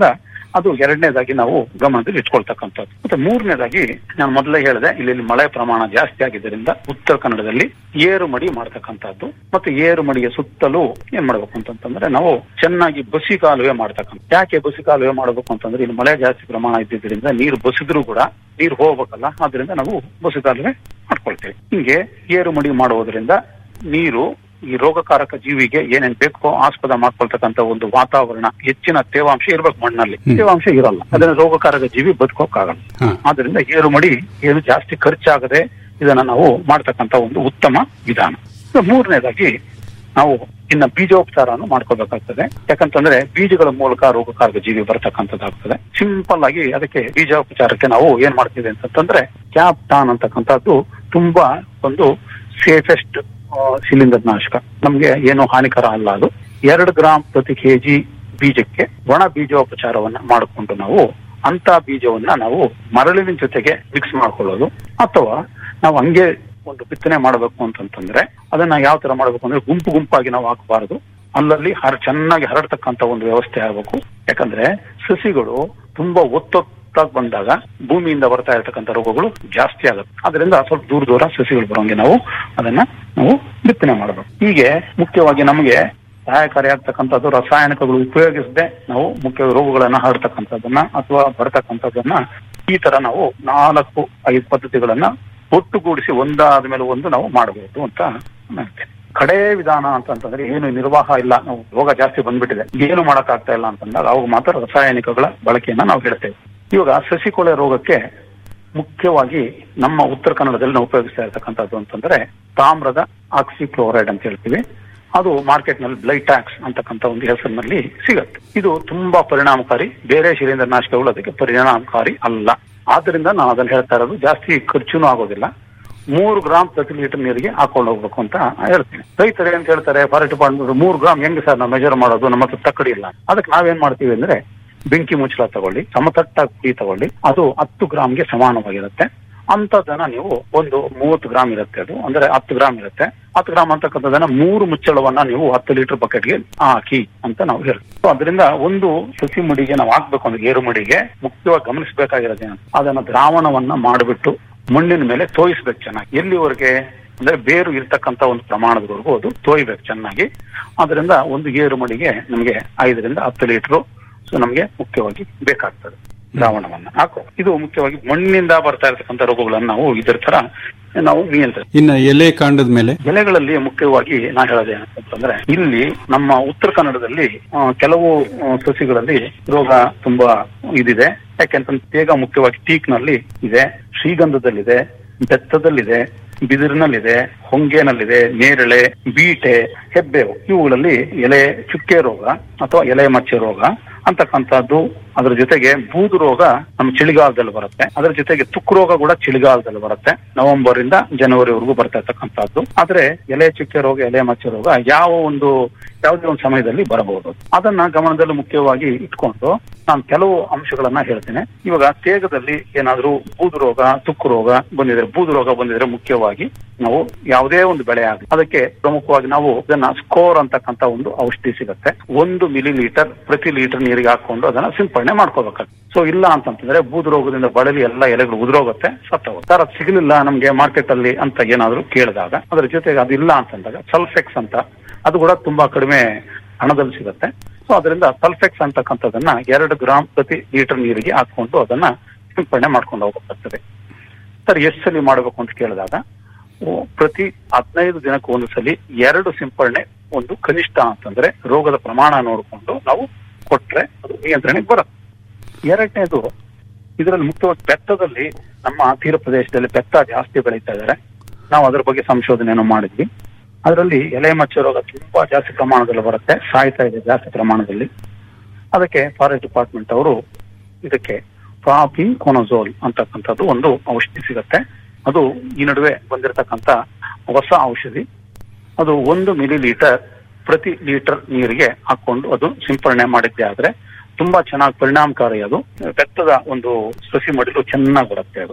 ಅದು ಎರಡನೇದಾಗಿ ನಾವು ಗಮನದಲ್ಲಿ ಇಟ್ಕೊಳ್ತಕ್ಕಂಥದ್ದು ಮತ್ತೆ ಮೂರನೇದಾಗಿ ನಾನು ಮೊದಲೇ ಹೇಳಿದೆ ಇಲ್ಲಿ ಇಲ್ಲಿ ಮಳೆ ಪ್ರಮಾಣ ಜಾಸ್ತಿ ಆಗಿದ್ದರಿಂದ ಉತ್ತರ ಕನ್ನಡದಲ್ಲಿ ಏರು ಮಡಿ ಮಾಡ್ತಕ್ಕಂಥದ್ದು ಮತ್ತೆ ಏರು ಮಡಿಯ ಸುತ್ತಲೂ ಏನ್ ಮಾಡ್ಬೇಕು ಅಂತಂತಂದ್ರೆ ನಾವು ಚೆನ್ನಾಗಿ ಬಸಿ ಕಾಲುವೆ ಮಾಡ್ತಕ್ಕಂಥ ಯಾಕೆ ಬಸಿ ಕಾಲುವೆ ಮಾಡಬೇಕು ಅಂತಂದ್ರೆ ಇಲ್ಲಿ ಮಳೆ ಜಾಸ್ತಿ ಪ್ರಮಾಣ ಇದ್ದಿದ್ದರಿಂದ ನೀರು ಬಸಿದ್ರು ಕೂಡ ನೀರು ಹೋಗ್ಬೇಕಲ್ಲ ಆದ್ರಿಂದ ನಾವು ಬಸಿ ಕಾಲುವೆ ಮಾಡ್ಕೊಳ್ತೇವೆ ಹಿಂಗೆ ಏರು ಮಡಿ ಮಾಡುವುದರಿಂದ ನೀರು ಈ ರೋಗಕಾರಕ ಜೀವಿಗೆ ಏನೇನ್ ಬೇಕೋ ಆಸ್ಪದ ಮಾಡ್ಕೊಳ್ತಕ್ಕಂತ ಒಂದು ವಾತಾವರಣ ಹೆಚ್ಚಿನ ತೇವಾಂಶ ಇರ್ಬೇಕು ಮಣ್ಣಲ್ಲಿ ತೇವಾಂಶ ಇರಲ್ಲ ಅದನ್ನ ರೋಗಕಾರಕ ಜೀವಿ ಬದುಕೋಕ್ಕಾಗಲ್ಲ ಹಾ. ಆದ್ರಿಂದ ಏರು ಮಡಿ ಏನು ಜಾಸ್ತಿ ಖರ್ಚಾಗದೆ ಇದನ್ನ ನಾವು ಮಾಡ್ತಕ್ಕಂತ ಒಂದು ಉತ್ತಮ ವಿಧಾನ ಇನ್ನು ಮೂರನೇದಾಗಿ ನಾವು ಇನ್ನ ಬೀಜೋಪಚಾರವನ್ನು ಮಾಡ್ಕೋಬೇಕಾಗ್ತದೆ ಯಾಕಂತಂದ್ರೆ ಬೀಜಗಳ ಮೂಲಕ ರೋಗಕಾರಕ ಜೀವಿ ಬರ್ತಕ್ಕಂಥದ್ದಾಗ್ತದೆ ಸಿಂಪಲ್ ಆಗಿ ಅದಕ್ಕೆ ಬೀಜೋಪಚಾರಕ್ಕೆ ನಾವು ಏನ್ ಮಾಡ್ತೀವಿ ಅಂತಂದ್ರೆ ಕ್ಯಾಪ್ಟಾನ್ ಅಂತಕ್ಕಂಥದ್ದು ತುಂಬಾ ಒಂದು ಸೇಫೆಸ್ಟ್ ಶಿಲೀಂಧ್ರ ನಾಶಕ ನಮ್ಗೆ ಏನು ಹಾನಿಕರ ಅಲ್ಲ ಅದು ಎರಡು ಗ್ರಾಂ ಪ್ರತಿ ಕೆಜಿ ಬೀಜಕ್ಕೆ ಒಣ ಬೀಜೋಪಚಾರವನ್ನ ಮಾಡಿಕೊಂಡು ನಾವು ಅಂತ ಬೀಜವನ್ನ ನಾವು ಮರಳಿನ ಜೊತೆಗೆ ಮಿಕ್ಸ್ ಮಾಡ್ಕೊಳ್ಳೋದು ಅಥವಾ ನಾವು ಹಂಗೆ ಒಂದು ಬಿತ್ತನೆ ಮಾಡಬೇಕು ಅಂತಂತಂದ್ರೆ ಅದನ್ನ ಯಾವ ತರ ಮಾಡಬೇಕು ಅಂದ್ರೆ ಗುಂಪು ಗುಂಪಾಗಿ ನಾವು ಹಾಕಬಾರದು ಅಲ್ಲಲ್ಲಿ ಹರ ಚೆನ್ನಾಗಿ ಹರಡ್ತಕ್ಕಂತ ಒಂದು ವ್ಯವಸ್ಥೆ ಆಗಬೇಕು ಯಾಕಂದ್ರೆ ಸಸಿಗಳು ತುಂಬಾ ಒತ್ತೊತ್ತಾಗಿ ಬಂದಾಗ ಭೂಮಿಯಿಂದ ಬರ್ತಾ ಇರತಕ್ಕಂತ ರೋಗಗಳು ಜಾಸ್ತಿ ಆಗುತ್ತೆ ಅದರಿಂದ ಸ್ವಲ್ಪ ದೂರ ದೂರ ಸಸಿಗಳು ಬರೋಂಗೆ ನಾವು ಅದನ್ನ ನಾವು ಬಿತ್ತನೆ ಮಾಡಬೇಕು ಹೀಗೆ ಮುಖ್ಯವಾಗಿ ನಮಗೆ ಸಹಾಯಕಾರಿಯಾಗ್ತಕ್ಕಂಥದ್ದು ರಾಸಾಯನಿಕಗಳು ಉಪಯೋಗಿಸದೆ ನಾವು ಮುಖ್ಯ ರೋಗಗಳನ್ನ ಹರಡ್ತಕ್ಕಂಥದ್ದನ್ನ ಅಥವಾ ಬರ್ತಕ್ಕಂಥದ್ದನ್ನ ಈ ತರ ನಾವು ನಾಲ್ಕು ಐದು ಪದ್ಧತಿಗಳನ್ನ ಒಟ್ಟುಗೂಡಿಸಿ ಒಂದಾದ ಮೇಲೆ ಒಂದು ನಾವು ಮಾಡಬಹುದು ಅಂತ ನಾನು ಹೇಳ್ತೇನೆ ಕಡೇ ವಿಧಾನ ಅಂತಂತಂದ್ರೆ ಏನು ನಿರ್ವಾಹ ಇಲ್ಲ ನಾವು ರೋಗ ಜಾಸ್ತಿ ಬಂದ್ಬಿಟ್ಟಿದೆ ಏನು ಮಾಡಕ್ ಆಗ್ತಾ ಇಲ್ಲ ಅಂತಂದಾಗ ಅವಾಗ ಮಾತ್ರ ರಾಸಾಯನಿಕಗಳ ಬಳಕೆಯನ್ನ ನಾವು ಹೇಳ್ತೇವೆ ಇವಾಗ ಸಸಿಕೊಳೆ ರೋಗಕ್ಕೆ ಮುಖ್ಯವಾಗಿ ನಮ್ಮ ಉತ್ತರ ಕನ್ನಡದಲ್ಲಿ ನಾವು ಉಪಯೋಗಿಸ್ತಾ ಇರ್ತಕ್ಕಂಥದ್ದು ಅಂತಂದ್ರೆ ತಾಮ್ರದ ಆಕ್ಸಿಕ್ಲೋರೈಡ್ ಅಂತ ಹೇಳ್ತೀವಿ ಅದು ಮಾರ್ಕೆಟ್ ನಲ್ಲಿ ಬ್ಲೈಟ್ಯಾಕ್ಸ್ ಅಂತಕ್ಕಂಥ ಒಂದು ಹೆಸರಿನಲ್ಲಿ ಸಿಗತ್ತೆ ಇದು ತುಂಬಾ ಪರಿಣಾಮಕಾರಿ ಬೇರೆ ಶಿಲೀಂಧ್ರ ನಾಶಕಗಳು ಅದಕ್ಕೆ ಪರಿಣಾಮಕಾರಿ ಅಲ್ಲ ಆದ್ರಿಂದ ನಾನು ಅದನ್ನ ಹೇಳ್ತಾ ಇರೋದು ಜಾಸ್ತಿ ಖರ್ಚುನೂ ಆಗೋದಿಲ್ಲ ಮೂರು ಗ್ರಾಮ್ ಪ್ರತಿ ಲೀಟರ್ ನೀರಿಗೆ ಹಾಕೊಂಡು ಹೋಗ್ಬೇಕು ಅಂತ ಹೇಳ್ತೀನಿ ರೈತರು ಅಂತ ಹೇಳ್ತಾರೆ ಫಾರೆಸ್ಟ್ ಡಿಪಾರ್ಟ್ಮೆಂಟ್ ಮೂರು ಗ್ರಾಮ್ ಹೆಂಗ್ ಸರ್ ನಾವು ಮೆಜರ್ ಮಾಡೋದು ನಮ್ಮ ಹತ್ರ ತಕ್ಕಡಿ ಇಲ್ಲ ಅದಕ್ಕೆ ನಾವೇನ್ ಮಾಡ್ತೀವಿ ಅಂದ್ರೆ ಬೆಂಕಿ ಮುಚ್ಚಳ ತಗೊಳ್ಳಿ ಸಮತಟ್ಟಾಗಿ ಪುಡಿ ತಗೊಳ್ಳಿ ಅದು ಹತ್ತು ಗ್ರಾಮ್ಗೆ ಸಮಾನವಾಗಿರುತ್ತೆ ಅಂತದನ್ನ ನೀವು ಒಂದು ಮೂವತ್ತು ಗ್ರಾಮ್ ಇರುತ್ತೆ ಅದು ಅಂದ್ರೆ ಹತ್ತು ಗ್ರಾಮ್ ಇರುತ್ತೆ ಹತ್ತು ಗ್ರಾಮ್ ಅಂತಕ್ಕಂಥದ್ದನ್ನ ಮೂರು ಮುಚ್ಚಳವನ್ನ ನೀವು ಹತ್ತು ಲೀಟರ್ ಬಕೆಟ್ಗೆ ಹಾಕಿ ಅಂತ ನಾವು ಹೇಳ್ತೀವಿ So ಅದರಿಂದ ಒಂದು ಸಸಿ ಮಡಿಗೆ ನಾವು ಹಾಕ್ಬೇಕು ಅಂದ್ರೆ ಗೇರು ಮಡಿಗೆ ಮುಖ್ಯವಾಗಿ ಗಮನಿಸಬೇಕಾಗಿರೋದೇನು ಅದನ್ನ ದ್ರಾವಣವನ್ನ ಮಾಡಿಬಿಟ್ಟು ಮಣ್ಣಿನ ಮೇಲೆ ತೋಯಿಸ್ಬೇಕು ಚೆನ್ನಾಗಿ ಎಲ್ಲಿವರೆಗೆ ಅಂದ್ರೆ ಬೇರು ಇರ್ತಕ್ಕಂತ ಒಂದು ಪ್ರಮಾಣದವರೆಗೂ ಅದು ತೋಯ್ಬೇಕು ಚೆನ್ನಾಗಿ ಅದರಿಂದ ಒಂದು ಗೇರು ಮಡಿಗೆ ನಮಗೆ ಐದರಿಂದ ಹತ್ತು ಲೀಟರ್ ಸೊ ನಮಗೆ ಮುಖ್ಯವಾಗಿ ಬೇಕಾಗ್ತದೆ ದ್ರಾವಣವನ್ನ ಹಾಕೋ ಇದು ಮುಖ್ಯವಾಗಿ ಮಣ್ಣಿನಿಂದ ಬರ್ತಾ ಇರತಕ್ಕಂಥ ರೋಗಗಳನ್ನ ನಾವು ಇದರ ತರ ನಾವು ನಿಯಂತ್ರಣ ಇನ್ನ ಎಲೆ ಕಾಂಡದ ಮೇಲೆ ಎಲೆಗಳಲ್ಲಿ ಮುಖ್ಯವಾಗಿ ನಾ ಹೇಳೋದು ಏನಂತಂದ್ರೆ ಇಲ್ಲಿ ನಮ್ಮ ಉತ್ತರ ಕನ್ನಡದಲ್ಲಿ ಆ, ಕೆಲವು ಆ, ಸಸಿಗಳಲ್ಲಿ ರೋಗ ತುಂಬಾ ಇದಿದೆ ಯಾಕೆಂತಂದ್ರೆ ತೇಗ ಮುಖ್ಯವಾಗಿ ಟೀಕ್ನಲ್ಲಿ ಇದೆ ಶ್ರೀಗಂಧದಲ್ಲಿದೆ ಬೆತ್ತದಲ್ಲಿದೆ ಬಿದಿರಿನಲ್ಲಿದೆ ಹೊಂಗೆನಲ್ಲಿದೆ ನೇರಳೆ ಬೀಟೆ ಹೆಬ್ಬೇವು ಇವುಗಳಲ್ಲಿ ಎಲೆ ಚುಕ್ಕೆ ರೋಗ ಅಥವಾ ಎಲೆ ಮಚ್ಚೆ ರೋಗ ಅಂತಕ್ಕಂಥದ್ದು ಅದ್ರ ಜೊತೆಗೆ ಬೂದು ರೋಗ ನಮ್ಮ ಚಳಿಗಾಲದಲ್ಲಿ ಬರುತ್ತೆ ಅದರ ಜೊತೆಗೆ ತುಕ್ಕು ರೋಗ ಕೂಡ ಚಳಿಗಾಲದಲ್ಲಿ ಬರುತ್ತೆ ನವೆಂಬರ್ ಇಂದ ಜನವರಿವರೆಗೂ ಬರ್ತಾ ಇರ್ತಕ್ಕಂಥದ್ದು ಆದ್ರೆ ಎಲೆ ಚುಕ್ಕೆ ರೋಗ ಎಲೆ ಮಚ್ಚೆ ರೋಗ ಯಾವ ಒಂದು ಯಾವುದೇ ಒಂದು ಸಮಯದಲ್ಲಿ ಬರಬಹುದು ಅದನ್ನ ಗಮನದಲ್ಲಿ ಮುಖ್ಯವಾಗಿ ಇಟ್ಕೊಂಡು ನಾನು ಕೆಲವು ಅಂಶಗಳನ್ನ ಹೇಳ್ತೇನೆ ಇವಾಗ ತೇಗದಲ್ಲಿ ಏನಾದ್ರೂ ಬೂದು ರೋಗ ತುಕ್ಕು ರೋಗ ಬಂದಿದ್ರೆ ಬೂದು ರೋಗ ಬಂದಿದ್ರೆ ಮುಖ್ಯವಾಗಿ ನಾವು ಯಾವುದೇ ಒಂದು ಬೆಳೆ ಆಗಲಿ ಅದಕ್ಕೆ ಪ್ರಮುಖವಾಗಿ ನಾವು ಇದನ್ನ ಸ್ಕೋರ್ ಅಂತಕ್ಕಂತ ಒಂದು ಔಷಧಿ ಸಿಗುತ್ತೆ ಒಂದು ಮಿಲಿ ಲೀಟರ್ ಪ್ರತಿ ಲೀಟರ್ ನೀರಿಗೆ ಹಾಕೊಂಡು ಅದನ್ನ ಸಿಂಪಡಣೆ ಮಾಡ್ಕೋಬೇಕಾಗುತ್ತೆ ಸೊ ಇಲ್ಲ ಅಂತಂತಂದ್ರೆ ಬೂದು ರೋಗದಿಂದ ಬಳಲಿ ಎಲ್ಲ ಎಲೆಗಳು ಉದುರೋಗುತ್ತೆ ಸತ್ತೋಗುತ್ತೆ ಸರ್ ಅದು ಸಿಗಲಿಲ್ಲ ನಮ್ಗೆ ಮಾರ್ಕೆಟ್ ಅಲ್ಲಿ ಅಂತ ಏನಾದ್ರು ಕೇಳಿದಾಗ ಅದ್ರ ಜೊತೆಗೆ ಅದಿಲ್ಲ ಅಂತಂದಾಗ ಸಲ್ಫೆಕ್ಸ್ ಅಂತ ಅದು ಕೂಡ ತುಂಬಾ ಕಡಿಮೆ ಹಣದಲ್ಲಿ ಸಿಗುತ್ತೆ ಸೊ ಅದರಿಂದ ಸಲ್ಫೆಕ್ಸ್ ಅಂತಕ್ಕಂಥದ್ದನ್ನ ಎರಡು ಗ್ರಾಮ್ ಪ್ರತಿ ಲೀಟರ್ ನೀರಿಗೆ ಹಾಕೊಂಡು ಅದನ್ನ ಸಿಂಪಡಣೆ ಮಾಡ್ಕೊಂಡು ಹೋಗಬೇಕಾಗ್ತದೆ ಸರ್ ಎಷ್ಟು ಸಲ ಮಾಡಬೇಕು ಅಂತ ಕೇಳಿದಾಗ ಓ, ಪ್ರತಿ ಹದಿನೈದು ದಿನಕ್ಕೆ ಒಂದು ಸಲ ಎರಡು ಸಿಂಪಡಣೆ ಒಂದು ಕನಿಷ್ಠ ಅಂತಂದ್ರೆ ರೋಗದ ಪ್ರಮಾಣ ನೋಡಿಕೊಂಡು ನಾವು ಕೊಟ್ರೆ ಅದು ನಿಯಂತ್ರಣೆಗೆ ಬರುತ್ತೆ ಎರಡನೇದು ಇದರಲ್ಲಿ ಮುಖ್ಯವಾಗಿ ಬೆತ್ತದಲ್ಲಿ ನಮ್ಮ ತೀರ ಪ್ರದೇಶದಲ್ಲಿ ಬೆತ್ತ ಜಾಸ್ತಿ ಬೆಳೀತಾ ಇದ್ದಾರೆ ನಾವು ಅದ್ರ ಬಗ್ಗೆ ಸಂಶೋಧನೆಯನ್ನು ಮಾಡಿದ್ವಿ ಅದರಲ್ಲಿ ಎಲೆ ಮಚ್ಚೆ ರೋಗ ತುಂಬಾ ಜಾಸ್ತಿ ಪ್ರಮಾಣದಲ್ಲಿ ಬರುತ್ತೆ ಸಾಯ್ತಾ ಇದೆ ಜಾಸ್ತಿ ಪ್ರಮಾಣದಲ್ಲಿ ಅದಕ್ಕೆ ಫಾರೆಸ್ಟ್ ಡಿಪಾರ್ಟ್ಮೆಂಟ್ ಅವರು ಇದಕ್ಕೆ ಪ್ರಾಪಿ ಕೊನೋಸೋಲ್ ಅಂತಕ್ಕಂಥದ್ದು ಒಂದು ಔಷಧಿ ಸಿಗುತ್ತೆ ಅದು ಈ ನಡುವೆ ಬಂದಿರತಕ್ಕಂತ ಹೊಸ ಔಷಧಿ ಅದು ಒಂದು ಮಿಲಿ ಲೀಟರ್ ಪ್ರತಿ ಲೀಟರ್ ನೀರಿಗೆ ಹಾಕೊಂಡು ಅದು ಸಿಂಪರಣೆ ಮಾಡಿದ್ದೆ ಆದ್ರೆ ತುಂಬಾ ಚೆನ್ನಾಗಿ ಪರಿಣಾಮಕಾರಿ ಅದು ಬೆತ್ತದ ಒಂದು ಸಸಿ ಮಡಿಲು ಚೆನ್ನಾಗಿ ಬರುತ್ತೆ ಅದು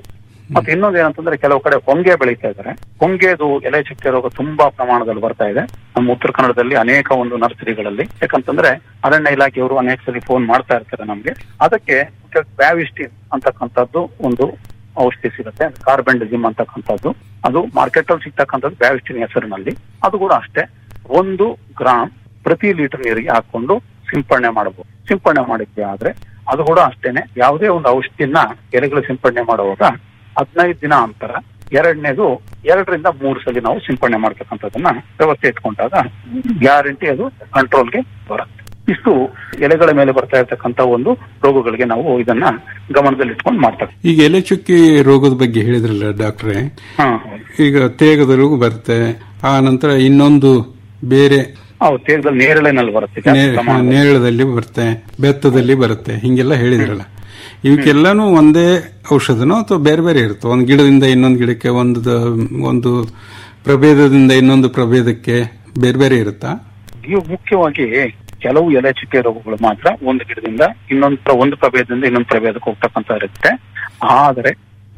ಮತ್ತೆ ಇನ್ನೊಂದು ಏನಂತಂದ್ರೆ ಕೆಲವು ಕಡೆ ಹೊಂಗೆ ಬೆಳೀತಾ ಇದ್ದಾರೆ ಹೊಂಗೆದು ಎಲೆ ಚುಕ್ಕೆ ರೋಗ ತುಂಬಾ ಪ್ರಮಾಣದಲ್ಲಿ ಬರ್ತಾ ಇದೆ ನಮ್ಮ ಉತ್ತರ ಕನ್ನಡದಲ್ಲಿ ಅನೇಕ ಒಂದು ನರ್ಸರಿಗಳಲ್ಲಿ ಯಾಕಂತಂದ್ರೆ ಅರಣ್ಯ ಇಲಾಖೆಯವರು ಅನೇಕ ಸರಿ ಫೋನ್ ಮಾಡ್ತಾ ಇರ್ತಾರೆ ನಮ್ಗೆ ಅದಕ್ಕೆ ಬ್ಯಾವಿಸ್ಟಿನ್ ಅಂತಕ್ಕಂಥದ್ದು ಒಂದು ಔಷಧಿ ಸಿಗುತ್ತೆ ಕಾರ್ಬೆಂಡಜಿಮ್ ಅಂತಕ್ಕಂಥದ್ದು ಅದು ಮಾರ್ಕೆಟ್ ಅಲ್ಲಿ ಸಿಗ್ತಕ್ಕಂಥದ್ದು ಬ್ಯಾವಿಸ್ಟಿನ್ ಹೆಸರಿನಲ್ಲಿ ಅದು ಕೂಡ ಅಷ್ಟೇ ಒಂದು ಗ್ರಾಮ್ ಪ್ರತಿ ಲೀಟರ್ ನೀರಿಗೆ ಹಾಕೊಂಡು ಸಿಂಪಡಣೆ ಮಾಡಬಹುದು ಸಿಂಪಡಣೆ ಮಾಡಿದ್ವಿ ಆದ್ರೆ ಅದು ಕೂಡ ಅಷ್ಟೇನೆ ಯಾವುದೇ ಒಂದು ಔಷಧಿನ ಎಲೆಗಳು ಸಿಂಪಡಣೆ ಮಾಡುವಾಗ ಹದಿನೈದು ದಿನ ಅಂತರ ಎರಡನೇದು ಎರಡರಿಂದ ಮೂರು ಸಲ ನಾವು ಸಿಂಪಡಣೆ ಮಾಡ್ತಕ್ಕಂಥದ್ದನ್ನ ವ್ಯವಸ್ಥೆ ಇಟ್ಕೊಂಡಾಗ ಗ್ಯಾರಂಟಿ ಅದು ಕಂಟ್ರೋಲ್ಗೆ ಬರುತ್ತೆ ಇಷ್ಟು ಎಲೆಗಳ ಮೇಲೆ ಬರ್ತಾ ಇರ್ತಕ್ಕಂಥ ಒಂದು ರೋಗಗಳಿಗೆ ನಾವು ಇದನ್ನ ಗಮನದಲ್ಲಿ ಇಟ್ಕೊಂಡು ಮಾಡ್ತೇವೆ ಈಗ ಎಲೆ ಚುಕ್ಕಿ ರೋಗದ ಬಗ್ಗೆ ಹೇಳಿದ್ರಲ್ಲ ಡಾಕ್ಟ್ರೆ ಹಾ ಈಗ ತೇಗದ ರೋಗ ಬರುತ್ತೆ ಆ ನಂತರ ಇನ್ನೊಂದು ಬೇರೆ ಹೌದು ತೇಗದಲ್ಲಿ ನೇರಳೆನಲ್ಲಿ ಬರುತ್ತೆ ಜಾಸ್ತಿ ನೇ- ಪ್ರಮಾಣದಲ್ಲಿ. ನೇರಳದಲ್ಲಿ ಬರುತ್ತೆ ಬೆತ್ತದಲ್ಲಿ ಬರುತ್ತೆ ಹಿಂಗೆಲ್ಲ ಹೇಳಿದ್ರಲ್ಲ ಇವಕ್ಕೆಲ್ಲಾನು ಒಂದೇ ಔಷಧನೋ ಅಥವಾ ಬೇರೆ ಬೇರೆ ಇರುತ್ತೆ ಒಂದು ಗಿಡದಿಂದ ಇನ್ನೊಂದು ಗಿಡಕ್ಕೆ ಒಂದು ದ- ಒಂದು ಪ್ರಭೇದದಿಂದ ಇನ್ನೊಂದು ಪ್ರಭೇದಕ್ಕೆ ಬೇರೆ ಬೇರೆ ಇರುತ್ತಾ ಇವು ಮುಖ್ಯವಾಗಿ ಕೆಲವು ಎಲೆ ಚುಕ್ಕೆ ರೋಗಗಳು ಮಾತ್ರ ಒಂದು ಗಿಡದಿಂದ ಇನ್ನೊಂದು ಪ್ರ- ಒಂದು ಪ್ರಭೇದದಿಂದ ಇನ್ನೊಂದು ಪ್ರಭೇದಕ್ಕೆ ಹೋಗ್ತಕ್ಕಂತ ಇರುತ್ತೆ ಆದರೆ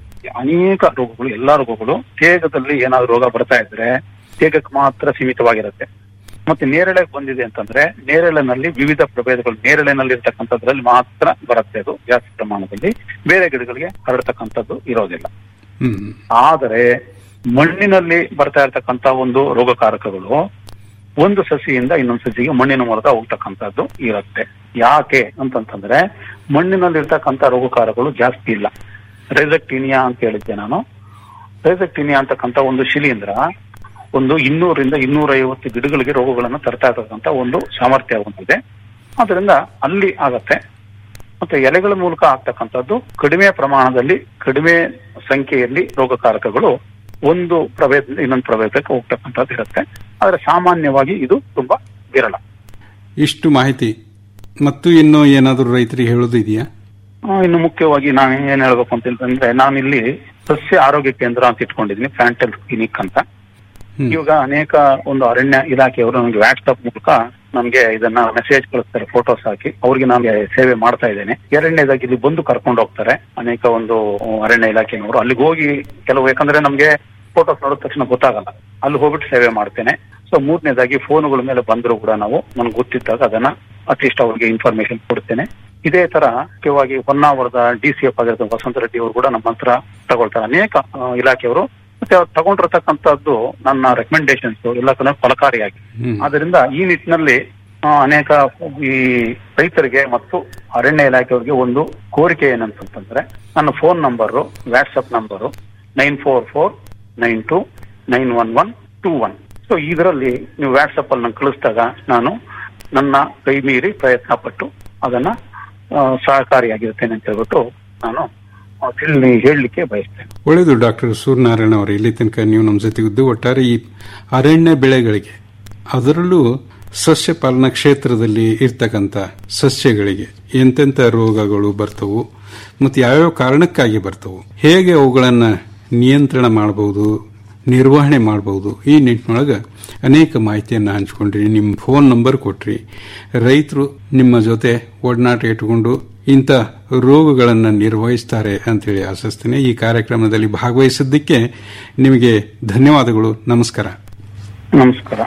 ಅನೇಕ ರೋಗಗಳು ಎಲ್ಲಾ ರೋಗಗಳು ತೇಗದಲ್ಲಿ ಏನಾದ್ರು ರೋಗ ಬರ್ತಾ ಇದ್ರೆ ತೇಗಕ್ಕೆ ಮಾತ್ರ ಸೀಮಿತವಾಗಿರುತ್ತೆ ಮತ್ತೆ ನೇರಳೆ ಬಂದಿದೆ ಅಂತಂದ್ರೆ ನೇರಳೆನಲ್ಲಿ ವಿವಿಧ ಪ್ರಭೇದಗಳು ನೇರಳೆನಲ್ಲಿ ಇರ್ತಕ್ಕಂಥದ್ರಲ್ಲಿ ಮಾತ್ರ ಬರುತ್ತೆ ಅದು ಜಾಸ್ತಿ ಪ್ರಮಾಣದಲ್ಲಿ ಬೇರೆ ಗಿಡಗಳಿಗೆ ಹರಡ್ತಕ್ಕಂಥದ್ದು ಇರೋದಿಲ್ಲ ಹ್ಮ್ ಆದರೆ ಮಣ್ಣಿನಲ್ಲಿ ಬರ್ತಾ ಇರತಕ್ಕಂತ ಒಂದು ರೋಗಕಾರಕಗಳು ಒಂದು ಸಸಿಯಿಂದ ಇನ್ನೊಂದು ಸಸಿಗೆ ಮಣ್ಣಿನ ಮೂಲಕ ಹೋಗ್ತಕ್ಕಂಥದ್ದು ಇರುತ್ತೆ ಯಾಕೆ ಅಂತಂತಂದ್ರೆ ಮಣ್ಣಿನಲ್ಲಿ ಇರ್ತಕ್ಕಂಥ ರೋಗಕಾರಗಳು ಜಾಸ್ತಿ ಇಲ್ಲ ರೆಸಕ್ಟಿನಿಯಾ ಅಂತ ಹೇಳಿದ್ದೆ ನಾನು ರೆಸಕ್ಟಿನಿಯಾ ಅಂತಕ್ಕಂಥ ಒಂದು ಶಿಲೀಂಧ್ರ ಒಂದು ಇನ್ನೂರಿಂದ ಇನ್ನೂರ ಐವತ್ತು ಗಿಡಗಳಿಗೆ ರೋಗಗಳನ್ನು ತರ್ತಾ ಇರತಕ್ಕಂಥ ಒಂದು ಸಾಮರ್ಥ್ಯ ಹೊಂದಿದೆ ಅದರಿಂದ ಅಲ್ಲಿ ಆಗತ್ತೆ ಮತ್ತೆ ಎಲೆಗಳ ಮೂಲಕ ಆಗ್ತಕ್ಕಂಥದ್ದು ಕಡಿಮೆ ಪ್ರಮಾಣದಲ್ಲಿ ಕಡಿಮೆ ಸಂಖ್ಯೆಯಲ್ಲಿ ರೋಗಕಾರಕಗಳು ಒಂದು ಪ್ರಭೇದದಿಂದ ಇನ್ನೊಂದು ಪ್ರಭೇದಕ್ಕೆ ಹೋಗ್ತಕ್ಕಂಥದ್ದು ಇರುತ್ತೆ ಆದ್ರೆ ಸಾಮಾನ್ಯವಾಗಿ ಇದು ತುಂಬಾ ವಿರಳ ಇಷ್ಟು ಮಾಹಿತಿ ಮತ್ತು ಇನ್ನೂ ಏನಾದರೂ ರೈತರಿಗೆ ಹೇಳೋದು ಇದೆಯಾ ಆ, ಇನ್ನು ಮುಖ್ಯವಾಗಿ ನಾನು ಏನ್ ಹೇಳ್ಬೇಕು ಅಂತ ಹೇಳಿದ್ರೆ ನಾನಿಲ್ಲಿ ಸಸ್ಯ ಆರೋಗ್ಯ ಕೇಂದ್ರ ಅಂತ ಇಟ್ಕೊಂಡಿದ್ದೀನಿ ಪ್ಲಾಂಟಲ್ ಕ್ಲಿನಿಕ್ ಅಂತ ಹ್ಮ್. ಇವಾಗ ಅನೇಕ ಒಂದು ಅರಣ್ಯ ಇಲಾಖೆಯವರು ನಮಗೆ ವಾಟ್ಸ್ಆಪ್ ಮೂಲಕ ನಮ್ಗೆ ಇದನ್ನ ಮೆಸೇಜ್ ಕಳಿಸ್ತಾರೆ ಫೋಟೋಸ್ ಹಾಕಿ ಅವ್ರಿಗೆ ನಾನು ಸೇವೆ ಮಾಡ್ತಾ ಇದ್ದೇನೆ ಎರಡನೇದಾಗಿ ಇಲ್ಲಿ ಬಂದು ಕರ್ಕೊಂಡು ಹೋಗ್ತಾರೆ ಅನೇಕ ಒಂದು ಅರಣ್ಯ ಇಲಾಖೆನವರು ಅಲ್ಲಿಗೆ ಹೋಗಿ ಕೆಲವು ಯಾಕಂದ್ರೆ ನಮ್ಗೆ ಫೋಟೋಸ್ ನೋಡಿದ ತಕ್ಷಣ ಗೊತ್ತಾಗಲ್ಲ ಅಲ್ಲಿ ಹೋಗ್ಬಿಟ್ಟು ಸೇವೆ ಮಾಡ್ತೇನೆ ಸೊ ಮೂರನೇದಾಗಿ ಫೋನುಗಳ ಮೇಲೆ ಬಂದರೂ ಕೂಡ ನಾವು ನನ್ಗೆ ಗೊತ್ತಿದ್ದಾಗ ಅದನ್ನ ಅಟ್ಲೀಸ್ಟ್ ಅವ್ರಿಗೆ ಇನ್ಫಾರ್ಮೇಶನ್ ಕೊಡ್ತೇನೆ ಇದೇ ತರ ಮುಖ್ಯವಾಗಿ ಹೊನ್ನಾವರದ ಡಿ ಸಿ ಎಫ್ ಆಗಿರೋ ವಸಂತ ರೆಡ್ಡಿ ಅವರು ಕೂಡ ನಮ್ಮ ಹತ್ರ ತಗೊಳ್ತಾರೆ ಅನೇಕ ಆ, ಇಲಾಖೆಯವರು ಮತ್ತೆ ಅವ್ರು ತಗೊಂಡಿರ್ತಕ್ಕಂಥದ್ದು ನನ್ನ ರೆಕಮೆಂಡೇಶನ್ಸ್ ಎಲ್ಲ ಕೂಡ ಫಲಕಾರಿಯಾಗಿ ಹ್ಮ್. ಆದ್ರಿಂದ ಈ ನಿಟ್ಟಿನಲ್ಲಿ ಆ, ಅನೇಕ ಈ ರೈತರಿಗೆ ಮತ್ತು ಅರಣ್ಯ ಇಲಾಖೆಯವರಿಗೆ ಒಂದು ಕೋರಿಕೆ ಏನಂತಂದ್ರೆ ನನ್ನ phone number WhatsApp number nine four four nine two nine one one two one so ಇದರಲ್ಲಿ ನೀವು ವಾಟ್ಸಪ್ ಅಲ್ಲಿ ನಂಗೆ ಕಳಿಸಿದಾಗ ನಾನು ನನ್ನ ಕೈ ಮೀರಿ ಪ್ರಯತ್ನ ಪಟ್ಟು ಅದನ್ನ ಆ, ಸಹಕಾರಿಯಾಗಿರುತ್ತೇನೆ ಅಂತ ಹೇಳ್ಬಿಟ್ಟು ನಾನು ಆ, ತಿಳಿ ಹೇಳಲಿಕ್ಕೆ ಬಯಸ್ತೇನೆ ಒಳ್ಳೆಯದು ಡಾಕ್ಟರ್ ಸೂರ್ಯನಾರಾಯಣ ಅವರು ಇಲ್ಲಿ ತನಕ ನೀವು ನಮ್ಮ ಜೊತೆಗಿದ್ದು ಒಟ್ಟಾರೆ ಈ ಅರಣ್ಯ ಬೆಳೆಗಳಿಗೆ ಅದರಲ್ಲೂ ಸಸ್ಯ ಪಾಲನಾ ಕ್ಷೇತ್ರದಲ್ಲಿ ಇರ್ತಕ್ಕಂಥ ಸಸ್ಯಗಳಿಗೆ ಎಂತೆಂಥ ರೋಗಗಳು ಬರ್ತವು ಮತ್ತು ಯಾವ್ಯಾವ ಕಾರಣಕ್ಕಾಗಿ ಬರ್ತವು ಹೇಗೆ ಅವುಗಳನ್ನು ನಿಯಂತ್ರಣ ಮಾಡಬಹುದು ನಿರ್ವಹಣೆ ಮಾಡಬಹುದು ಈ ನಿಟ್ಟಿನೊಳಗೆ ಅನೇಕ ಮಾಹಿತಿಯನ್ನು ಹಂಚಿಕೊಂಡ್ರಿ ನಿಮ್ಮ ಫೋನ್ ನಂಬರ್ ಕೊಟ್ರಿ ರೈತರು ನಿಮ್ಮ ಜೊತೆ ಒಡನಾಟ ಇಟ್ಟುಕೊಂಡು ಇಂಥ ರೋಗಗಳನ್ನು ನಿರ್ವಹಿಸ್ತಾರೆ ಅಂತೇಳಿ ಆಶಿಸ್ತೇನೆ ಈ ಕಾರ್ಯಕ್ರಮದಲ್ಲಿ ಭಾಗವಹಿಸಿದ್ದಕ್ಕೆ ನಿಮಗೆ ಧನ್ಯವಾದಗಳು ನಮಸ್ಕಾರ ನಮಸ್ಕಾರ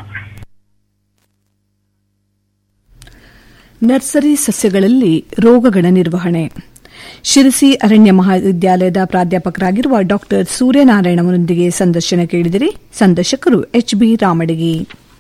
ನರ್ಸರಿ ಸಸ್ಯಗಳಲ್ಲಿ ರೋಗಗಳ ನಿರ್ವಹಣೆ ಶಿರಸಿ ಅರಣ್ಯ ಮಹಾವಿದ್ಯಾಲಯದ ಪ್ರಾಧ್ಯಾಪಕರಾಗಿರುವ ಡಾಕ್ಟರ್ ಸೂರ್ಯನಾರಾಯಣ ಅವರೊಂದಿಗೆ ಸಂದರ್ಶನ ಕೇಳಿದಿರಿ ಸಂದರ್ಶಕರು ಎಚ್ ಬಿ ರಾಮಡಿಗಿ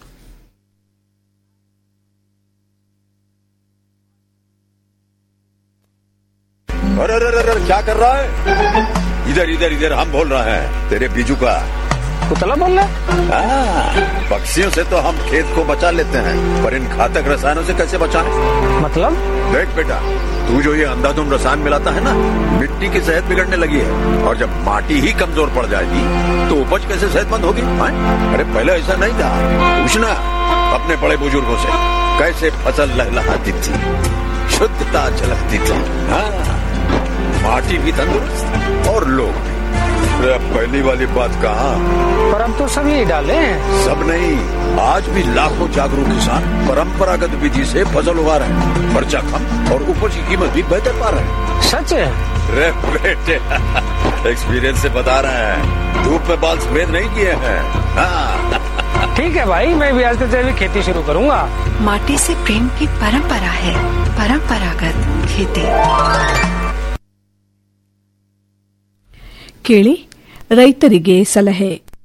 अरे अरे अरे अरे, क्या कर रहा है इधर इधर इधर हम बोल रहे हैं तेरे बीजू का कुतला बोल रहा हाँ, पक्षियों से तो हम खेत को बचा लेते हैं पर इन घातक रसायनों से कैसे बचाएं? मतलब देख बेटा तू जो ये अंधाधुंध रसायन मिलाता है ना मिट्टी की सेहत बिगड़ने लगी है और जब माटी ही कमजोर पड़ जाएगी तो उपज कैसे सेहतमंद होगी हाँ? अरे पहले ऐसा नहीं था पूछना अपने बड़े बुजुर्गों से कैसे फसल लहलहाती थी शुद्धता झलकती थी हाँ माटी भी तंदुरुस्त और लोग भी अरे पहली वाली बात कहा पर अब तो सब यही डाले हैं सब नहीं आज भी लाखों जागरूक किसान परंपरागत विधि से फसल उगा रहे हैं खर्चा कम और उपज की कीमत भी बेहतर पा रहे हैं सच है रे बेटे एक्सपीरियंस से बता रहे हैं धूप में बाल सफेद नहीं किए हैं हाँ ठीक है भाई मैं भी आज से जैविक खेती शुरू करूंगा माटी से प्रेम की परंपरा है परंपरागत खेती ಕೇಳಿ ರೈತರಿಗೆ ಸಲಹೆ